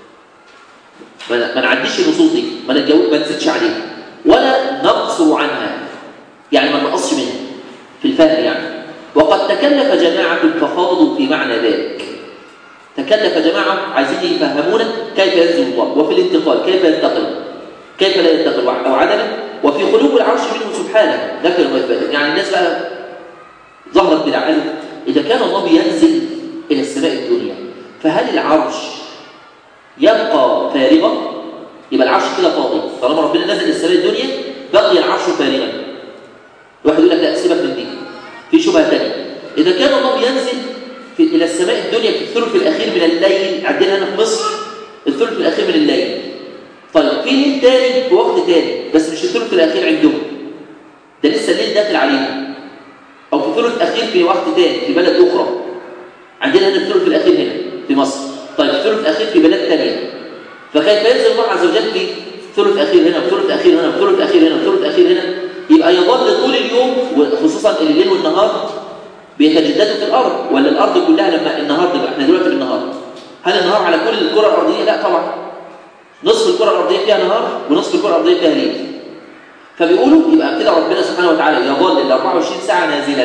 ما نعديش النصوص دي ما نتجاوز ما نزيدش عليها ولا نقصر عنها يعني ما نقصش منها في الفهم يعني وقد تكلف جماعة فخاضوا في معنى ذلك تكلف جماعة عايزين يفهمونا كيف ينزل الله وفي الانتقال كيف ينتقل كيف لا ينتقل أو عدمه وفي خلو العرش منه سبحانه نفي وإثباتا يعني الناس بقى ظهرت بالعلم إذا كان الله ينزل إلى السماء الدنيا فهل العرش يبقى فارغا يبقى العرش كده فاضي طالما ربنا نزل إلى السماء الدنيا بقي العرش فارغا واحد يقول لك لا سيبك من دي في شبهه ثانيه اذا كان الله ينزل في الى السماء الدنيا في الثلث الاخير من الليل عندنا هنا في مصر الثلث الاخير من الليل طيب في ليل تاني في وقت تاني بس مش الثلث الاخير عندهم ده لسه الليل داخل علينا او في ثلث اخير في وقت تاني في بلد اخرى عندنا هنا الثلث الاخير هنا في مصر طيب الثلث الاخير في بلاد ثانيه فكيف ينزل الله عز وجل في ثلث اخير هنا وثلث اخير هنا وثلث اخير هنا وثلث اخير هنا يبقى يظل طول اليوم وخصوصا الليل والنهار بيتجددوا في الارض ولا الارض كلها لما النهار تبقى احنا دلوقتي بالنهار هل النهار على كل الكره الارضيه لا طبعا نصف الكره الارضيه فيها نهار ونصف الكره الارضيه فيها ليل فبيقولوا يبقى كده ربنا سبحانه وتعالى يظل ال 24 ساعة نازلا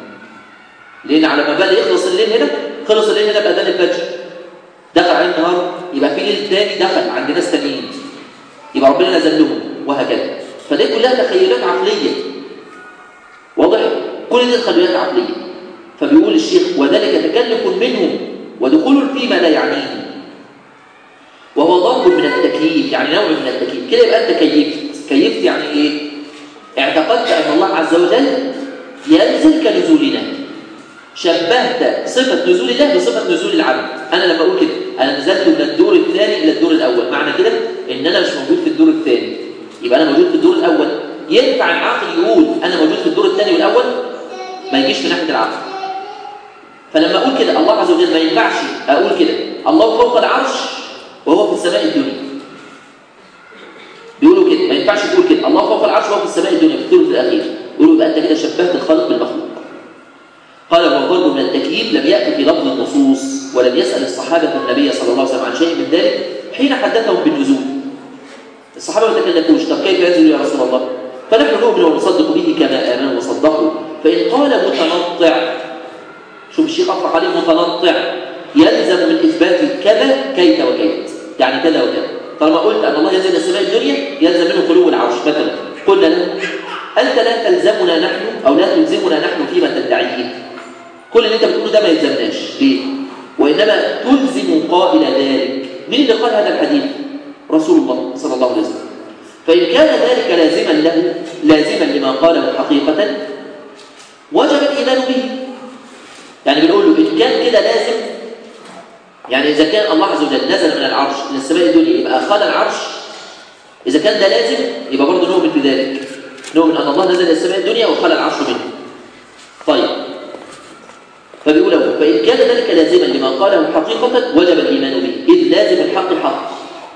لأن على ما بدا يخلص الليل هنا خلص الليل هنا بأذان الفجر دخل عليه النهار يبقى في ليل تاني دخل عند ناس تانيين يبقى ربنا نزل لهم وهكذا فدي كلها تخيلات عقلية واضح؟ كل دي تخيلات عقلية فبيقول الشيخ وذلك تكلف منهم ودخول فيما لا يعنيه وهو ضرب من التكييف يعني نوع من التكييف كده يبقى انت كيفت كيفت يعني ايه اعتقدت ان الله عز وجل ينزل كنزولنا شبهت صفة نزول الله بصفة نزول العبد أنا لما أقول كده أنا نزلت من الدور الثاني إلى الدور الأول معنى كده إن أنا مش موجود في الدور الثاني يبقى أنا موجود في الدور الأول ينفع العقل يقول أنا موجود في الدور الثاني والأول ما يجيش من ناحية العقل فلما أقول كده الله عز وجل ما ينفعش أقول كده الله فوق العرش وهو في السماء الدنيا بيقولوا كده ما ينفعش تقول كده الله فوق العرش وهو في السماء الدنيا في الثلث الأخير يقولوا يبقى أنت كده شبهت الخلق بالمخلوق قال وهو ضرب من التكييف لم يأتي في لفظ النصوص ولم يسأل الصحابة النبي صلى الله عليه وسلم عن شيء من ذلك حين حدثهم بالنزول الصحابة ما تكلموش طب كيف ينزل يا رسول الله فنحن نؤمن ونصدق به كما آمنوا وصدقوا فإن قال متنطع شوف الشيخ أطلق عليه متنطع يلزم من إثبات كذا كيت وكيت يعني كذا وكذا طالما قلت أن الله ينزل إلى السماء الدنيا يلزم منه خلو العرش مثلا قلنا له أنت لا تلزمنا نحن أو لا تلزمنا نحن فيما تدعيه كل اللي انت بتقوله ده ما يلزمناش ليه وانما تلزم قائل ذلك مين اللي قال هذا الحديث رسول الله صلى الله عليه وسلم فان كان ذلك لازما له لازما لما قاله حقيقه وجب الايمان به يعني بنقول له ان كان كده لازم يعني اذا كان الله عز وجل نزل من العرش الى السماء الدنيا يبقى خلى العرش اذا كان ده لازم يبقى برضه نؤمن بذلك نؤمن ان الله نزل الى السماء الدنيا وخلى العرش منه طيب فبيقول له فإن كان ذلك لازما لما قاله حقيقة وجب الإيمان به إذ لازم الحق حق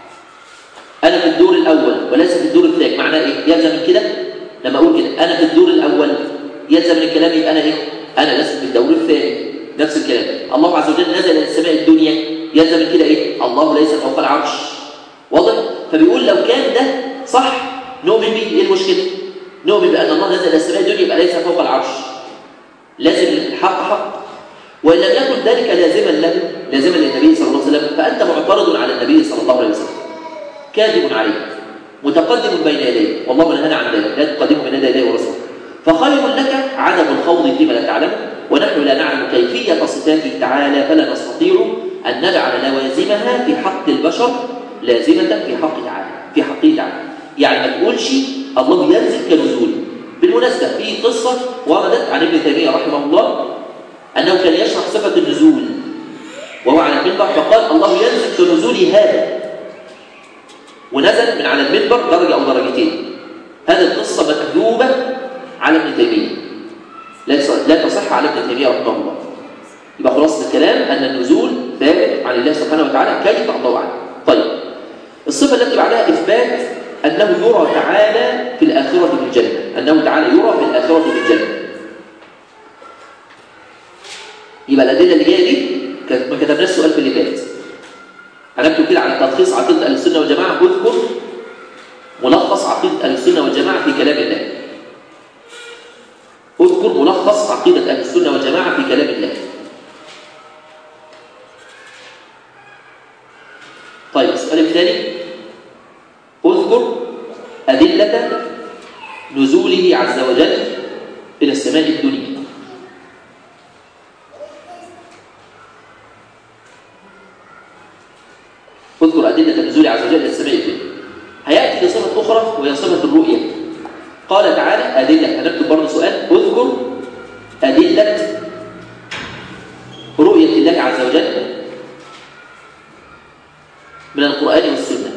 أنا في الدور الأول وليس في الدور الثاني معناه إيه؟ يلزم من كده لما أقول كده أنا في الدور الأول يلزم من الكلام يبقى أنا إيه؟ أنا لست في الدور الثاني نفس الكلام الله عز وجل نزل إلى السماء الدنيا يلزم من كده إيه؟ الله ليس فوق العرش واضح؟ فبيقول لو كان ده صح نؤمن به إيه المشكلة؟ نؤمن بأن الله نزل إلى السماء الدنيا يبقى ليس فوق العرش لازم الحق حق وإن لم يكن ذلك لازما له لازما للنبي صلى الله عليه وسلم فأنت معترض على النبي صلى الله عليه وسلم كاذب عليه متقدم بين يديه والله نهانا عن ذلك لا تقدمه بين يدي الله ورسوله فخير لك عدم الخوض فيما لا تعلمه ونحن لا نعلم كيفية صفاته تعالى فلا نستطيع أن نجعل لوازمها في حق البشر لازمة في حق تعالى في حقه تعالى يعني ما تقولش الله ينزل كنزول بالمناسبة في قصة وردت عن ابن تيمية رحمه الله أنه كان يشرح صفة النزول وهو على المنبر فقال الله ينزل كنزول هذا ونزل من على المنبر درجة أو درجتين هذه القصة مكذوبة على ابن تيمية لا تصح على ابن تيمية رحمه الله يبقى خلاصة الكلام أن النزول ثابت عن الله سبحانه وتعالى كيف الله أعلم طيب الصفة التي بعدها إثبات أنه يرى تعالى في الآخرة في الجنة أنه تعالى يرى في الآخرة في الجنة يبقى الأدلة اللي جاية دي ما كتبناش سؤال في اللي فات هنكتب كده على تلخيص عقيدة أهل السنة والجماعة اذكر ملخص عقيدة أهل السنة والجماعة في كلام الله اذكر ملخص عقيدة أهل السنة والجماعة في كلام الله طيب السؤال الثاني اذكر أدلة نزوله عز وجل إلى السماء الدنيا اذكر أدلة النزول عز وجل إلى السماء الدنيا هيأتي لصفة أخرى وهي صفة الرؤية قال تعالى أدلة هنكتب برضه سؤال اذكر أدلة رؤية الله عز وجل من القرآن والسنة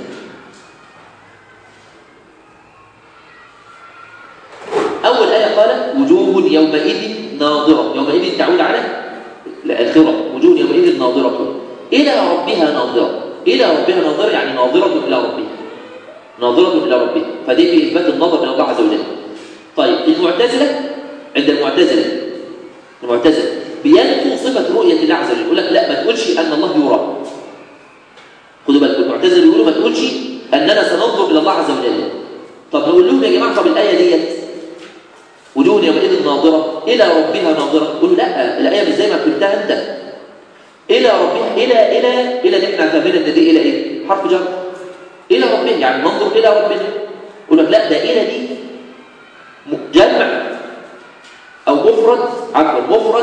أول آية قال وجوه يومئذ ناظرة يومئذ تعود على الآخرة وجوه يومئذ ناظرة إلى ربها ناظرة إلى ربها ناظرة يعني ناظرة إلى ربها ناظرة إلى ربها فدي في إثبات النظر من الله عز وجل طيب المعتزلة عند المعتزلة المعتزلة بينفوا صفة رؤية الله عز وجل يقول لك لا ما تقولش أن الله يرى خدوا بالكم المعتزلة بيقولوا ما تقولش أننا سننظر إلى الله عز وجل طب نقول لهم يا جماعة طب الآية ديت وجوه يومئذ ناظرة إلى ربها ناظرة قولوا لا الآية مش زي ما فهمتها أنت إلى ربها إلى إلى إلى دي احنا فاهمين إن دي إلى إيه؟ حرف جر إلى ربها يعني ننظر إلى ربنا يقول لك لا ده إلى دي جمع أو مفرد عفوا مفرد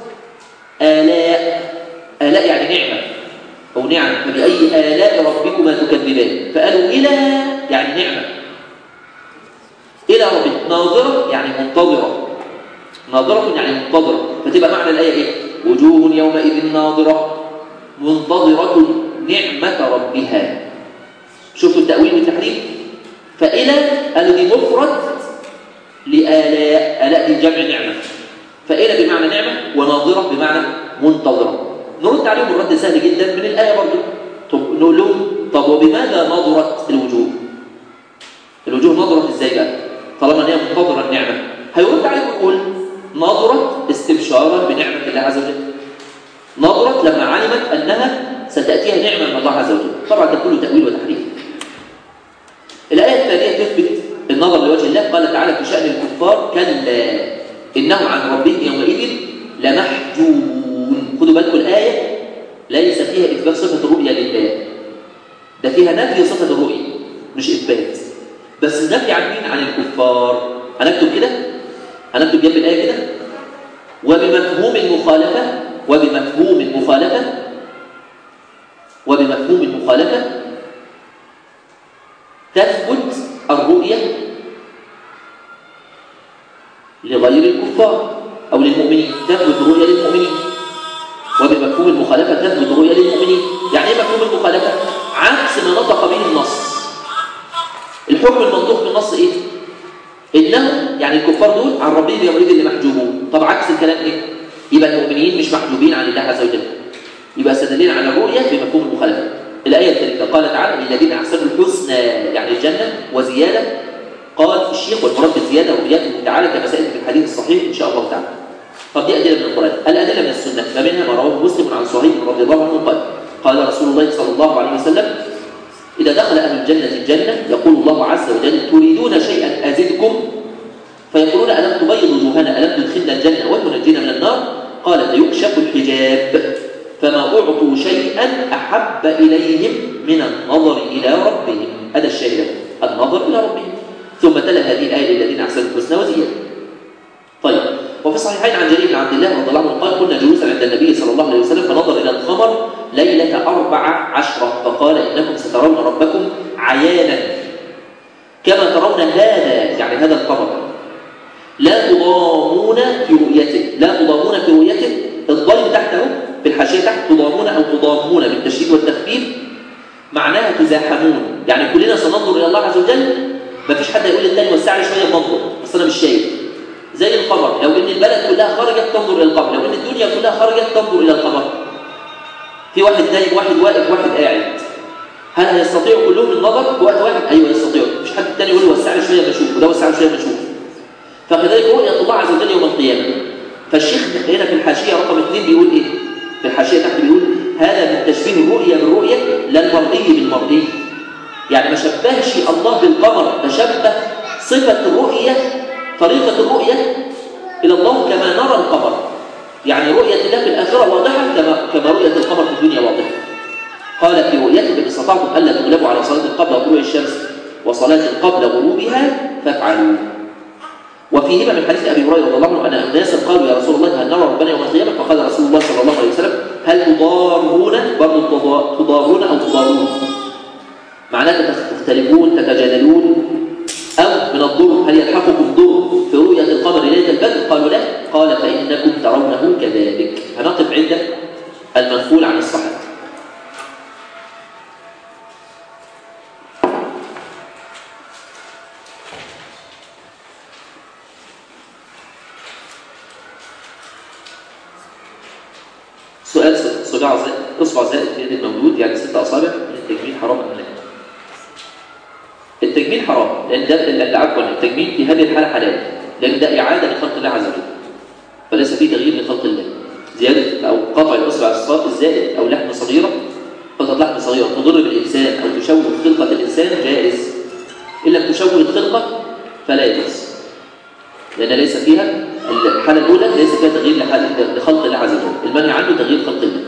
آلاء آلاء يعني نعمة أو نعم فبأي آلاء ربكما تكذبان فقالوا إلى يعني نعمة إلى ربك ناظرة يعني منتظرة ناظرة يعني منتظرة فتبقى معنى الآية إيه؟ وجوه يومئذ ناظرة منتظرة نعمة ربها شوفوا التأويل والتحريف فإلى قالوا دي مفرد لآلاء آلاء دي جمع نعمة فإلى بمعنى نعمة وناظرة بمعنى منتظرة نرد عليهم الرد سهل جدا من الآية برضه طب نقول لهم طب وبماذا نظرت الوجوه الوجوه نظرت ازاي بقى طالما ان هي منتظره النعمه هيرد عليهم ويقول نظرت استبشارا بنعمه الله عز وجل نظرت لما علمت انها ستاتيها نعمه من الله عز وجل طبعا ده كله تاويل وتحريف الايه الثانيه تثبت النظر لوجه الله قال تعالى في شان الكفار كلا انهم عن ربهم يومئذ لمحجوبون خدوا بالكم الايه ليس فيها اثبات صفه الرؤيا لله ده فيها نفي صفه الرؤيا مش اثبات بس نفي عن مين عن الكفار هنكتب كده هنكتب جنب الايه كده وبمفهوم المخالفه وبمفهوم المخالفه وبمفهوم المخالفه تثبت الرؤيه لغير الكفار او للمؤمنين تثبت الرؤيه للمؤمنين وبمفهوم المخالفه تثبت الرؤيه للمؤمنين يعني ايه مفهوم المخالفه عكس ما نطق به النص الحكم المنطوق بالنص ايه انهم يعني الكفار دول عن ربهم يومئذ اللي محجوبون طب عكس الكلام ايه يبقى المؤمنين مش محجوبين عن الله عز وجل يبقى استدلين على الرؤيه بمفهوم المخالفه الايه الثالثه قال تعالى للذين احسنوا الحسنى يعني الجنه وزياده قال الشيخ والمراد بالزياده رؤيته تعالى كما سياتي في الحديث الصحيح ان شاء الله تعالى طب دي ادله من القران الادله من السنه فمنها ما رواه مسلم عن صهيب رضي الله عنه قال قال رسول الله صلى الله عليه وسلم إذا دخل أهل الجنة الجنة يقول الله عز وجل تريدون شيئا أزدكم فيقولون ألم تبيض وجوهنا ألم تدخلنا الجنة وتنجينا من النار قال فيكشف الحجاب فما أعطوا شيئا أحب إليهم من النظر إلى ربهم هذا الشاهد النظر إلى ربهم ثم تلا هذه الآية للذين أحسنوا الحسنى وزيادة طيب وفي الصحيحين عن جرير بن عبد الله رضي الله عنه قال كنا جلوسا عند النبي صلى الله عليه وسلم فنظر إلى القمر ليلة أربع عشرة فقال إنكم سترون ربكم عيانا كما ترون هذا يعني هذا القمر لا تضامون في رؤيته لا تضامون في رؤيته الضيم تحته في الحاشية تحت تضامون أو تضامون بالتشديد والتخفيف معناها تزاحمون يعني كلنا سننظر إلى الله عز وجل ما فيش حد يقول للتاني وسع لي شوية منظر بس أنا مش شايف زي القمر لو ان البلد كلها خرجت تنظر الى القمر لو ان الدنيا كلها خرجت تنظر الى القمر في واحد نايم واحد واقف واحد قاعد هل هيستطيعوا كلهم النظر في وقت واحد ايوه يستطيعوا مش حد تاني يقول له وسع لي شويه بشوف وده وسع لي شويه بشوف فكذلك رؤيه الله عز وجل يوم القيامه فالشيخ هنا في الحاشيه رقم اثنين بيقول ايه في الحاشيه تحت بيقول هذا من تشبيه الرؤيه بالرؤيه لا المرئي بالمرئي يعني ما شبهش الله بالقمر تشبه صفه الرؤيه طريقة الرؤية إلى الله كما نرى القمر يعني رؤية الله في الآخرة واضحة كما, كما رؤية القمر في الدنيا واضحة قال في رؤيتكم إن استطعتم ألا تغلبوا على صلاة قبل طلوع الشمس وصلاة قبل غروبها فافعلوا وفيهما من حديث أبي هريرة رضي الله عنه أن أناسا قالوا يا رسول الله هل نرى ربنا يوم القيامة فقال رسول الله صلى الله عليه وسلم هل تضارون برضه تضارون أو تضارون معناه تختلفون تتجادلون أو من الضر هل يلحقكم ضر في رؤية القمر ليلة البدر قالوا لا قال فإنكم ترونه كذلك هنقف عند المنقول عن الصحابة سؤال صباع زائد اصبع زائد في يد المولود يعني ست اصابع من التجميل حرام ام لا؟ التجميل حرام لان ده اللي عفوا التجميل في هذه الحاله حلال لان ده اعاده لخلق الله عز وجل فليس فيه تغيير لخلق الله زياده او قطع الاصبع الصغير الزائد او لحم صغيره قطعه لحم صغيره تضر بالانسان او تشوه خلقه الانسان جائز إن لم تشوه الخلقة فلا يجوز لأن ليس فيها الحالة الأولى ليس فيها تغيير لحال- لخلق الله عز وجل المنهي عنه تغيير خلق الله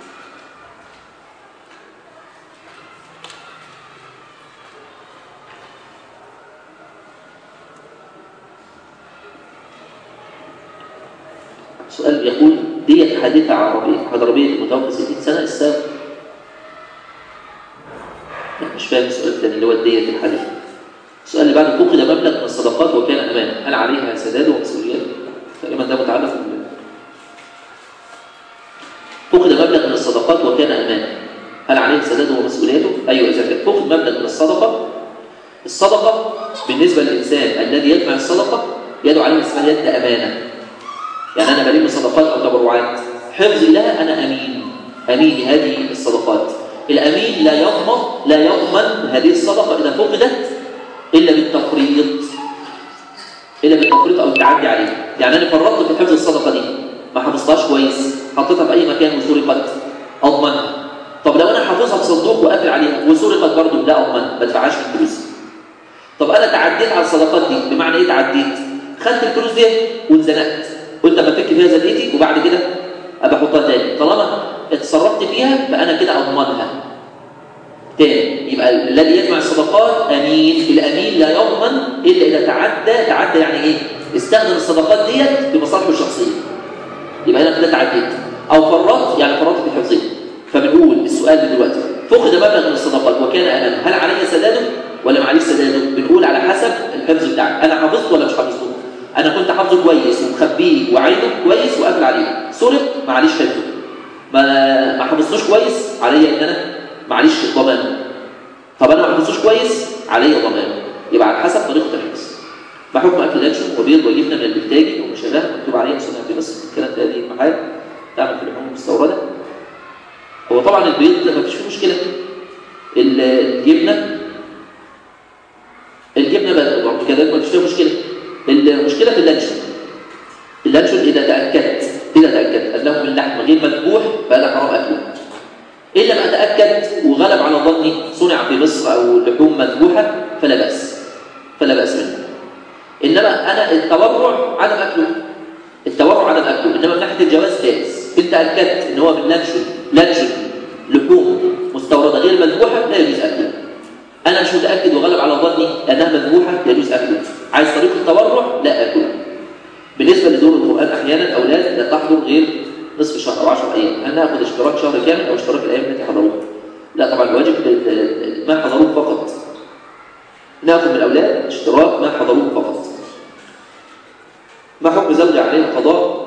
سؤال يقول دية حادثة عربية عربية متوفى 60 سنة السبب لا، مش فاهم السؤال الثاني اللي هو الدية الحادثة السؤال اللي بعده فقد مبلغ من الصدقات وكان أمانة هل عليها سداد ومسؤوليات؟ تقريبا ده متعلق بال فقد مبلغ من الصدقات وكان أمانة هل عليه سداده ومسؤوليته؟ أيوة إذا كان فقد مبلغ من الصدقة الصدقة بالنسبة للإنسان الذي يجمع الصدقة يده عليه اسمها يد أمانة يعني أنا بلم صدقات أو تبرعات حفظي لها أنا أمين أمين هذه الصدقات الأمين لا يضمن لا يضمن هذه الصدقة إذا فقدت إلا بالتفريط إلا بالتفريط أو التعدي عليها يعني أنا فرطت في حفظ الصدقة دي ما حفظتهاش كويس حطيتها في أي مكان وسرقت أضمنها طب لو أنا حافظها في صندوق وقافل عليها وسرقت برضه لا أضمنها ما ادفعهاش من فلوسي طب أنا تعديت على الصدقات دي بمعنى إيه تعديت؟ خدت الفلوس دي وانزنقت قلت اما افك فيها زنقتي وبعد كده ابقى احطها تاني طالما اتصرفت فيها فانا كده اضمنها تاني يبقى الذي يجمع الصدقات امين الامين لا يضمن الا اذا تعدى تعدى يعني ايه استخدم الصدقات ديت لمصالحه الشخصيه يبقى انا كده تعديت او فرطت يعني فرطت في حفظها فبنقول السؤال من دلوقتي فقد مبلغ من الصدقات وكان امامه هل علي سداده ولا معليش سداده بنقول على حسب الحفظ بتاعك انا حفظت ولا مش حفظته انا كنت حافظه كويس ومخبيه وعينه كويس وقافل عليه سرق معليش حفظه ما ما حفظتوش كويس عليا ان انا معليش ضمان طب انا ما حفظتوش كويس عليا ضمان يبقى على حسب طريقه الحفظ ما حكم اكل لانشون وبيض وجبنه من البلتاجي وما شابه مكتوب عليه سنه في بس الكلام ده هذه المحال تعمل في اللحوم المستورده هو طبعا البيض ما فيش فيه مشكله الجبنه الجبنه بقى كذلك ما فيش فيها مشكله المشكله في اللانشون اللانشون اذا تاكدت اذا تاكدت انه من لحم غير مذبوح فهذا حرام اكله ان لم اتاكد وغلب على ظني صنع في مصر او لحوم مذبوحه فلا باس فلا باس منه انما انا التورع عدم اكله التورع عدم اكله انما من ناحيه الجواز جائز انت اكدت ان هو من لانشون لانشون لحوم مستورده غير مذبوحه لا يجوز اكله انا مش متاكد وغلب على ظني انها مذبوحه يجوز اكله عايز طريق التورع لا اكله بالنسبه لدور القران احيانا اولاد لا تحضر غير نصف شهر او 10 ايام هل ناخذ اشتراك شهر كامل او اشتراك الايام التي حضروها لا طبعا الواجب ما حضروه فقط ناخذ من الاولاد اشتراك ما حضروه فقط ما حكم زوجة عليه قضاء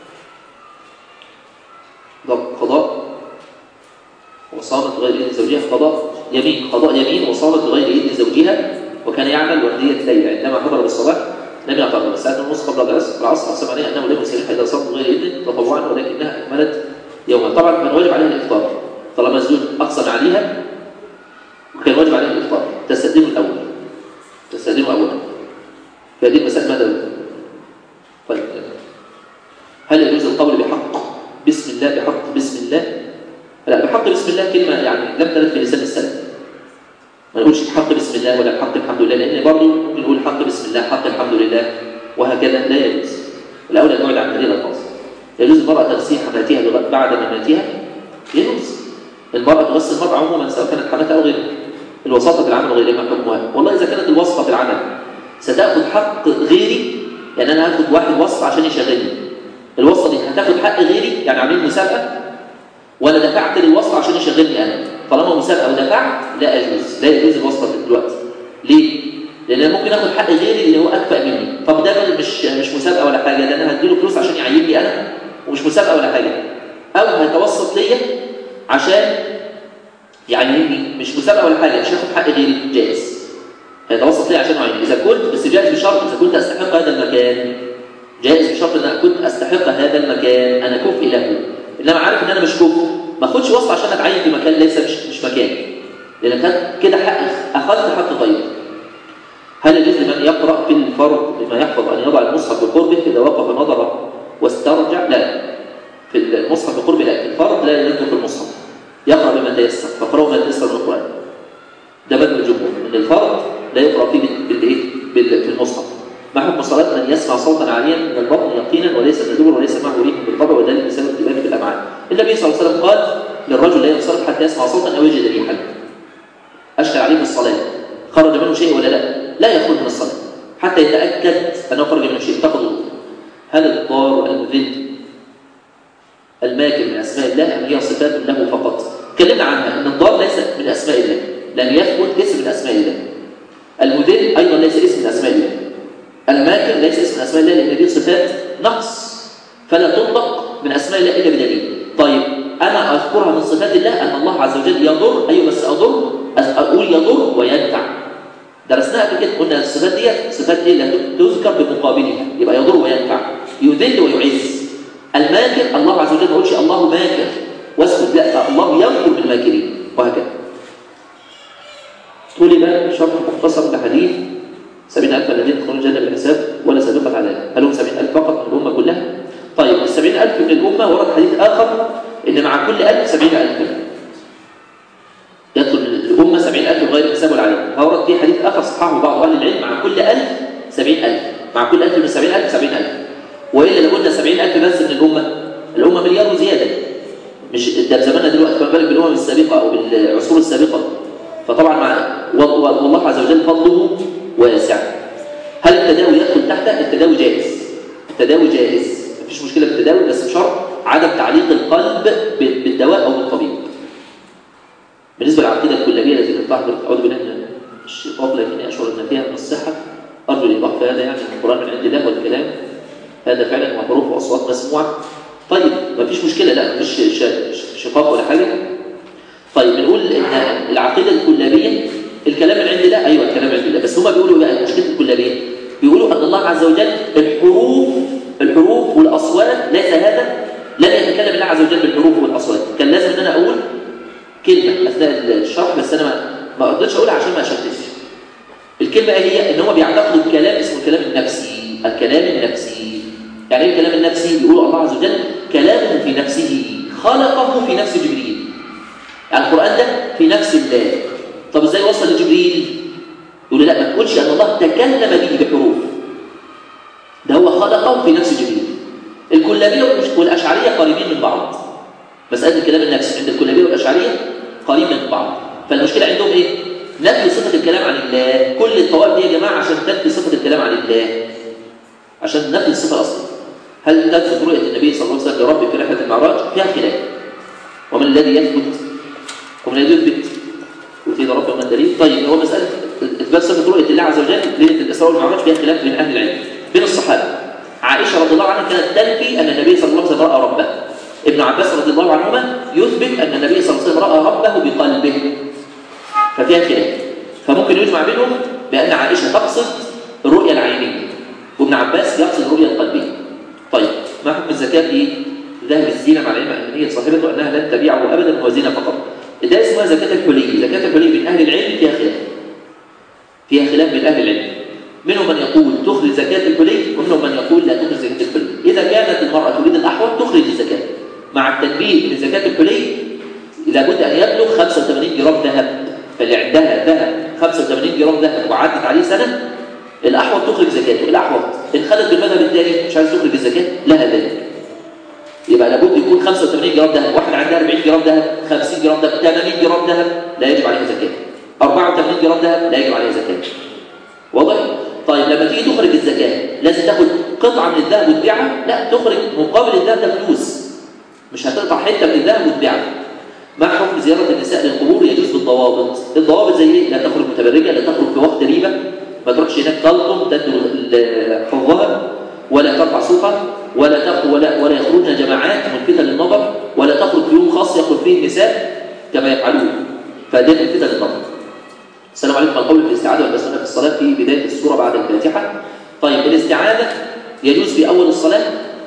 قضاء وصامت غير إذن زوجها قضاء يمين قضاء يمين وصامت بغير إذن زوجها وكان يعمل وردية ليلة عندما حضر بالصلاة لم يعتبر الساعة النصف قبل العصر العصر أقسم عليه أنه لم يسلم إذا صام بغير إذن تطوعا ولكنها أكملت يوما طبعا كان واجب عليها الإفطار طالما الزوج أقسم عليها وكان واجب عليها الإفطار تستخدمه الأول تستخدمه أولا فهذه المسائل ماذا طيب هل يجوز القول بحق بسم الله بحق بسم الله لا بحق بسم الله كلمة يعني لم ترد في لسان السلف ما نقولش بحق بسم الله ولا بحق الحمد لله لأن برضه ممكن نقول حق بسم الله حق الحمد لله وهكذا لا يجوز الأولى نبعد عن هذه الألفاظ يجوز المرأة تغسيل حماتها بعد مماتها يجوز المرأة تغسل المرأة عموما سواء كانت حماتها أو غيرها الوساطة في العمل وغيرها ما حكمها والله إذا كانت الوسطة في العمل ستأخذ حق غيري يعني أنا هاخد واحد وسط عشان يشغلني الوسطة دي هتاخد حق غيري يعني عاملين مسابقة ولا دفعت للوسط عشان يشغلني انا طالما مسابقه ودفعت لا يجوز لا يجوز الوسط دلوقتي ليه لان انا ممكن اخد حق غيري اللي هو اكفأ مني طب ده مش مش مسابقه ولا حاجه ده انا هديله فلوس عشان يعيني انا ومش مسابقه ولا حاجه او هيتوسط ليا عشان يعيني مش مسابقه ولا حاجه مش هاخد حق غيري جائز هيتوسط ليا عشان يعيني اذا كنت بس جائز بشرط اذا كنت استحق هذا المكان جائز بشرط ان انا كنت استحق هذا المكان انا كفء له انما عارف ان انا مش كفء ما اخدش وصف عشان اتعين في مكان ليس مش مش مكاني لان كان كده حق اخذت حق طيب هل يجوز لمن يقرا في الفرض لما يحفظ ان يضع المصحف بقربه اذا وقف نظر واسترجع لا في المصحف بقربه لا في الفرض لا يترك المصحف يقرا بما تيسر فقرأوا ما تيسر من القران ده بدل الجمهور ان الفرض لا يقرأ فيه بالإيه؟ في المصحف ما حكم صلاة من يسمع صوتا عاليا من البطن يقينا وليس من الدبر وليس معه ريح بالطبع وذلك بسبب التباب في الأمعاء النبي صلى الله عليه وسلم قال للرجل لا ينصرف حتى يسمع صوتا أو يجد ريحا أشكل عليه الصلاة خرج منه شيء ولا لا لا يخرج من الصلاة حتى يتأكد أنه خرج منه شيء تاخذ هل الضار المذل الماكر من أسماء الله أم هي صفات له فقط تكلمنا عنها أن الضار ليس من أسماء الله لم يثبت اسم من أسماء الله المذل أيضا ليس اسم من أسماء الله الماكر ليس اسم من أسماء الله لأن هذه صفات نقص فلا تطلق من أسماء الله إلا بدليل طيب أنا أذكرها من صفات الله أن الله عز وجل يضر أيوة بس أضر أقول يضر وينفع درسناها قبل كده قلنا الصفات دي صفات ايه اللي تذكر بمقابلها يبقى يضر وينفع يذل ويعز الماكر الله عز وجل ما يقولش الله ماكر واسكت لا الله يمكر بالماكرين وهكذا طلب شرح مختصر لحديث 70000 الذين يدخلون الجنه بالحساب ولا سابقه على هل هم 70000 فقط من الامه كلها؟ طيب ال 70000 من الامه ورد حديث اخر ان مع كل 1000 70000 يدخل الامه 70000 بغير حساب ولا عليه فورد في حديث اخر صححه بعض اهل العلم مع كل 1000 70000 مع كل 1000 من 70000 70000 والا لو قلنا 70000 بس من الامه الامه مليار وزياده مش ده بزماننا دلوقتي فما بالك بالامم السابقه او بالعصور السابقه فطبعا مع والله عز وجل فضله واسع هل التداوي يدخل تحته التداوي جائز التداوي جائز مفيش مشكله في التداوي بس بشرط عدم تعليق القلب بالدواء او بالطبيب بالنسبه للعقيده الكلابيه التي تطلع اعوذ بالله من الشيطان لكني اشعر ان فيها من الصحه ارجو الايضاح في هذا يعني القران من عند الله والكلام هذا فعلا هو حروف واصوات مسموعه طيب مفيش مشكله لا مفيش شقاق ولا حاجه طيب بنقول ان العقيده الكلابيه الكلام من عند الله ايوه الكلام من عند الله بس هم بيقولوا بقى مشكله الكلابيه بيقولوا ان الله عز وجل الحروف الحروف والاصوات ليس هذا لم يتكلم الله عز وجل بالحروف والاصوات كان لازم ان انا اقول كلمه اثناء الشرح بس انا ما ما قدرتش اقولها عشان ما اشتتش الكلمه ايه هي ان هم بيعتقدوا الكلام اسمه الكلام النفسي الكلام النفسي يعني ايه الكلام النفسي بيقول الله عز وجل كلام في نفسه خلقه في نفس جبريل يعني القران ده في نفس الله طب ازاي وصل لجبريل يقول لا ما تقولش ان الله تكلم به بحروف ده هو خلقه في نفس جبريل الكلابيه والاشعريه قريبين من بعض مساله الكلام النفسي عند الكلابيه والاشعريه قريب من بعض فالمشكله عندهم ايه نفي صفه الكلام عن الله كل الطوائف دي يا جماعه عشان تنفي صفه الكلام عن الله عشان نفي الصفه الاصليه هل تثبت رؤيه النبي صلى الله عليه وسلم لربه في رحله المعراج فيها خلاف ومن الذي يثبت ومن الذي يثبت وفي ربه من الدليل طيب هو مساله اثبات صفه رؤيه الله عز وجل ليله الاسراء والمعراج فيها خلاف بين اهل العلم بين الصحابه عائشه رضي الله عنها كانت تنفي ان النبي صلى الله عليه وسلم راى ربه ابن عباس رضي الله عنهما يثبت ان النبي صلى الله عليه وسلم راى ربه بقلبه ففيها خلاف فممكن يجمع بينهم بان عائشه تقصد الرؤيه العينيه وابن عباس يقصد الرؤيه القلبيه طيب ما حكم الزكاه في ذهب الزينه مع العلم ان هي صاحبته انها لن تبيعه ابدا هو زينه فقط ده اسمها زكاه الحلي زكاه الحلي من اهل العلم فيها خلاف فيها خلاف بين اهل العلم منهم من يقول تخرج زكاه الحلي ومنهم من يقول لا تخرج زكاه الحلي اذا كانت المراه تريد الاحوط تخرج الزكاه مع التنبيه ان زكاه الحلي لابد ان يبلغ 85 جرام ذهب فاللي عندها ذهب 85 جرام ذهب وعدت عليه سنه الاحوط تخرج زكاته الاحوط ان خدت بالمذهب الثاني مش عايز تخرج الزكاه لها ذلك يبقى لابد يكون 85 جرام ذهب واحد عندها 40 جرام ذهب 50 جرام ذهب 80 جرام ذهب لا يجب عليها زكاه 84 جرام ذهب لا يجب عليها زكاه واضح طيب لما تيجي تخرج الزكاه لازم تاخد قطعه من الذهب وتبيعها لا تخرج مقابل الذهب ده فلوس مش هتقطع حته من الذهب وتبيعها ما حكم زياره النساء للقبور يجوز بالضوابط الضوابط زي ايه لا تخرج متبرجه لا تخرج في وقت ريبه ما تروحش هناك تلطم تدلو حظها ولا ترفع صوتها ولا تخرج ولا ولا يخرجن جماعات ملفتة للنظر ولا تخرج في يوم خاص يخرج فيه النساء كما يفعلون فده ملفتة للنظر السلام عليكم القول في الاستعاذة والبسملة في الصلاة في بداية السورة بعد الفاتحة طيب الاستعاذة يجوز في أول الصلاة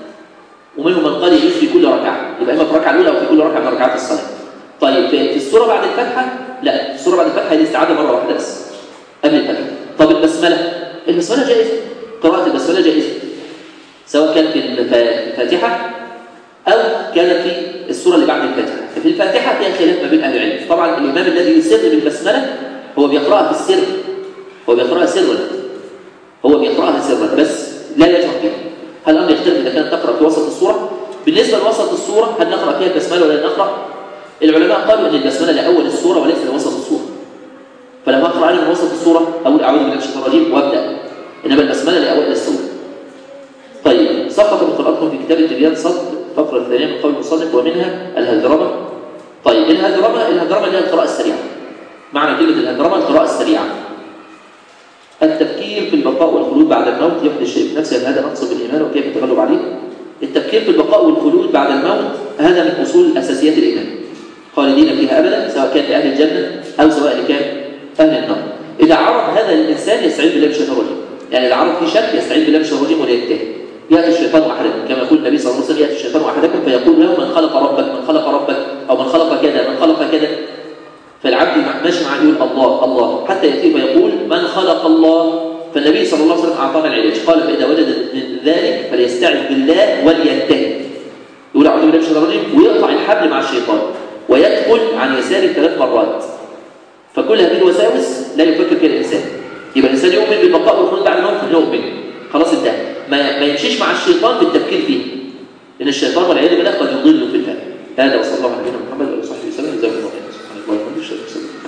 ومنهم من قال يجوز في كل ركعة يبقى إما في الركعة الأولى أو في كل ركعة من ركعات الصلاة طيب في السورة بعد الفاتحة لا السورة بعد الفاتحة هي الاستعاذة مرة واحدة بس قبل الفاتحة طب البسملة البسملة جائزة قراءة البسملة جائزة سواء كان في الفاتحة أو كانت في السورة اللي بعد الفاتحة ففي الفاتحة فيها خلاف ما بين أهل العلم طبعا الإمام الذي يسر بالبسملة هو بيقرأها في السر هو بيقرأها سرا هو بيقرأها سرا بس لا يجهر فيها هل الأمر يختلف إذا كانت تقرأ في وسط السورة بالنسبة لوسط السورة هل نقرأ فيها البسملة ولا نقرأ العلماء قالوا أن البسملة لأول السورة وليس لوسط السورة فلما أقرأ أنا من وسط السورة أقول أعوذ بالله من الشيطان الرجيم وأبدأ إنما البسملة لأول السورة طيب سقط من قراءتكم في كتاب التبيان صد فقرة الثانية من قول المصنف ومنها الهذرمة طيب الهذرمة الهذرمة اللي هي القراءة السريعة معنى كلمة الهذرمة القراءة السريعة التفكير في البقاء والخلود بعد الموت يحدث الشيء في نفسه هذا نقص بالإيمان وكيف التغلب عليه التفكير في البقاء والخلود بعد الموت هذا من أصول أساسيات الإيمان خالدين فيها أبدا سواء كان لأهل الجنة أو سواء لكان أهل النار إذا عرف هذا الإنسان يستعيذ بالله من الشيطان الرجيم يعني إذا عرف في شك يستعيذ بالله من الشيطان الرجيم وليجتهد يأتي الشيطان أحدكم كما يقول النبي صلى الله عليه وسلم يأتي الشيطان أحدكم فيقول له من خلق ربك من خلق ربك أو من خلق كذا من خلق كذا فالعبد ماشي معاه يقول الله الله حتى يأتي فيقول من خلق الله فالنبي صلى الله عليه وسلم أعطانا العلاج قال فإذا وجد ذلك فليستعذ بالله وليجتهد يقول أعوذ بالله من الشيطان الرجيم ويقطع الحبل مع الشيطان ويدخل عن يساره ثلاث مرات فكل هذه الوساوس لا يفكر فيها الإنسان يبقى الإنسان يؤمن بالبقاء والخلود بعد الموت يؤمن خلاص انتهى ما, ما يمشيش مع الشيطان في التفكير فيه لأن الشيطان والعياذ بالله قد يضل في الفهم هذا وصلى الله على نبينا محمد وعلى اله وصحبه وسلم جزاكم الله خيرا سبحانك اللهم وبحمدك اشهد ان لا اله الا انت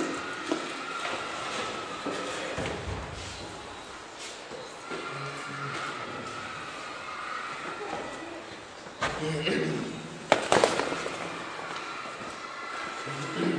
Thank you.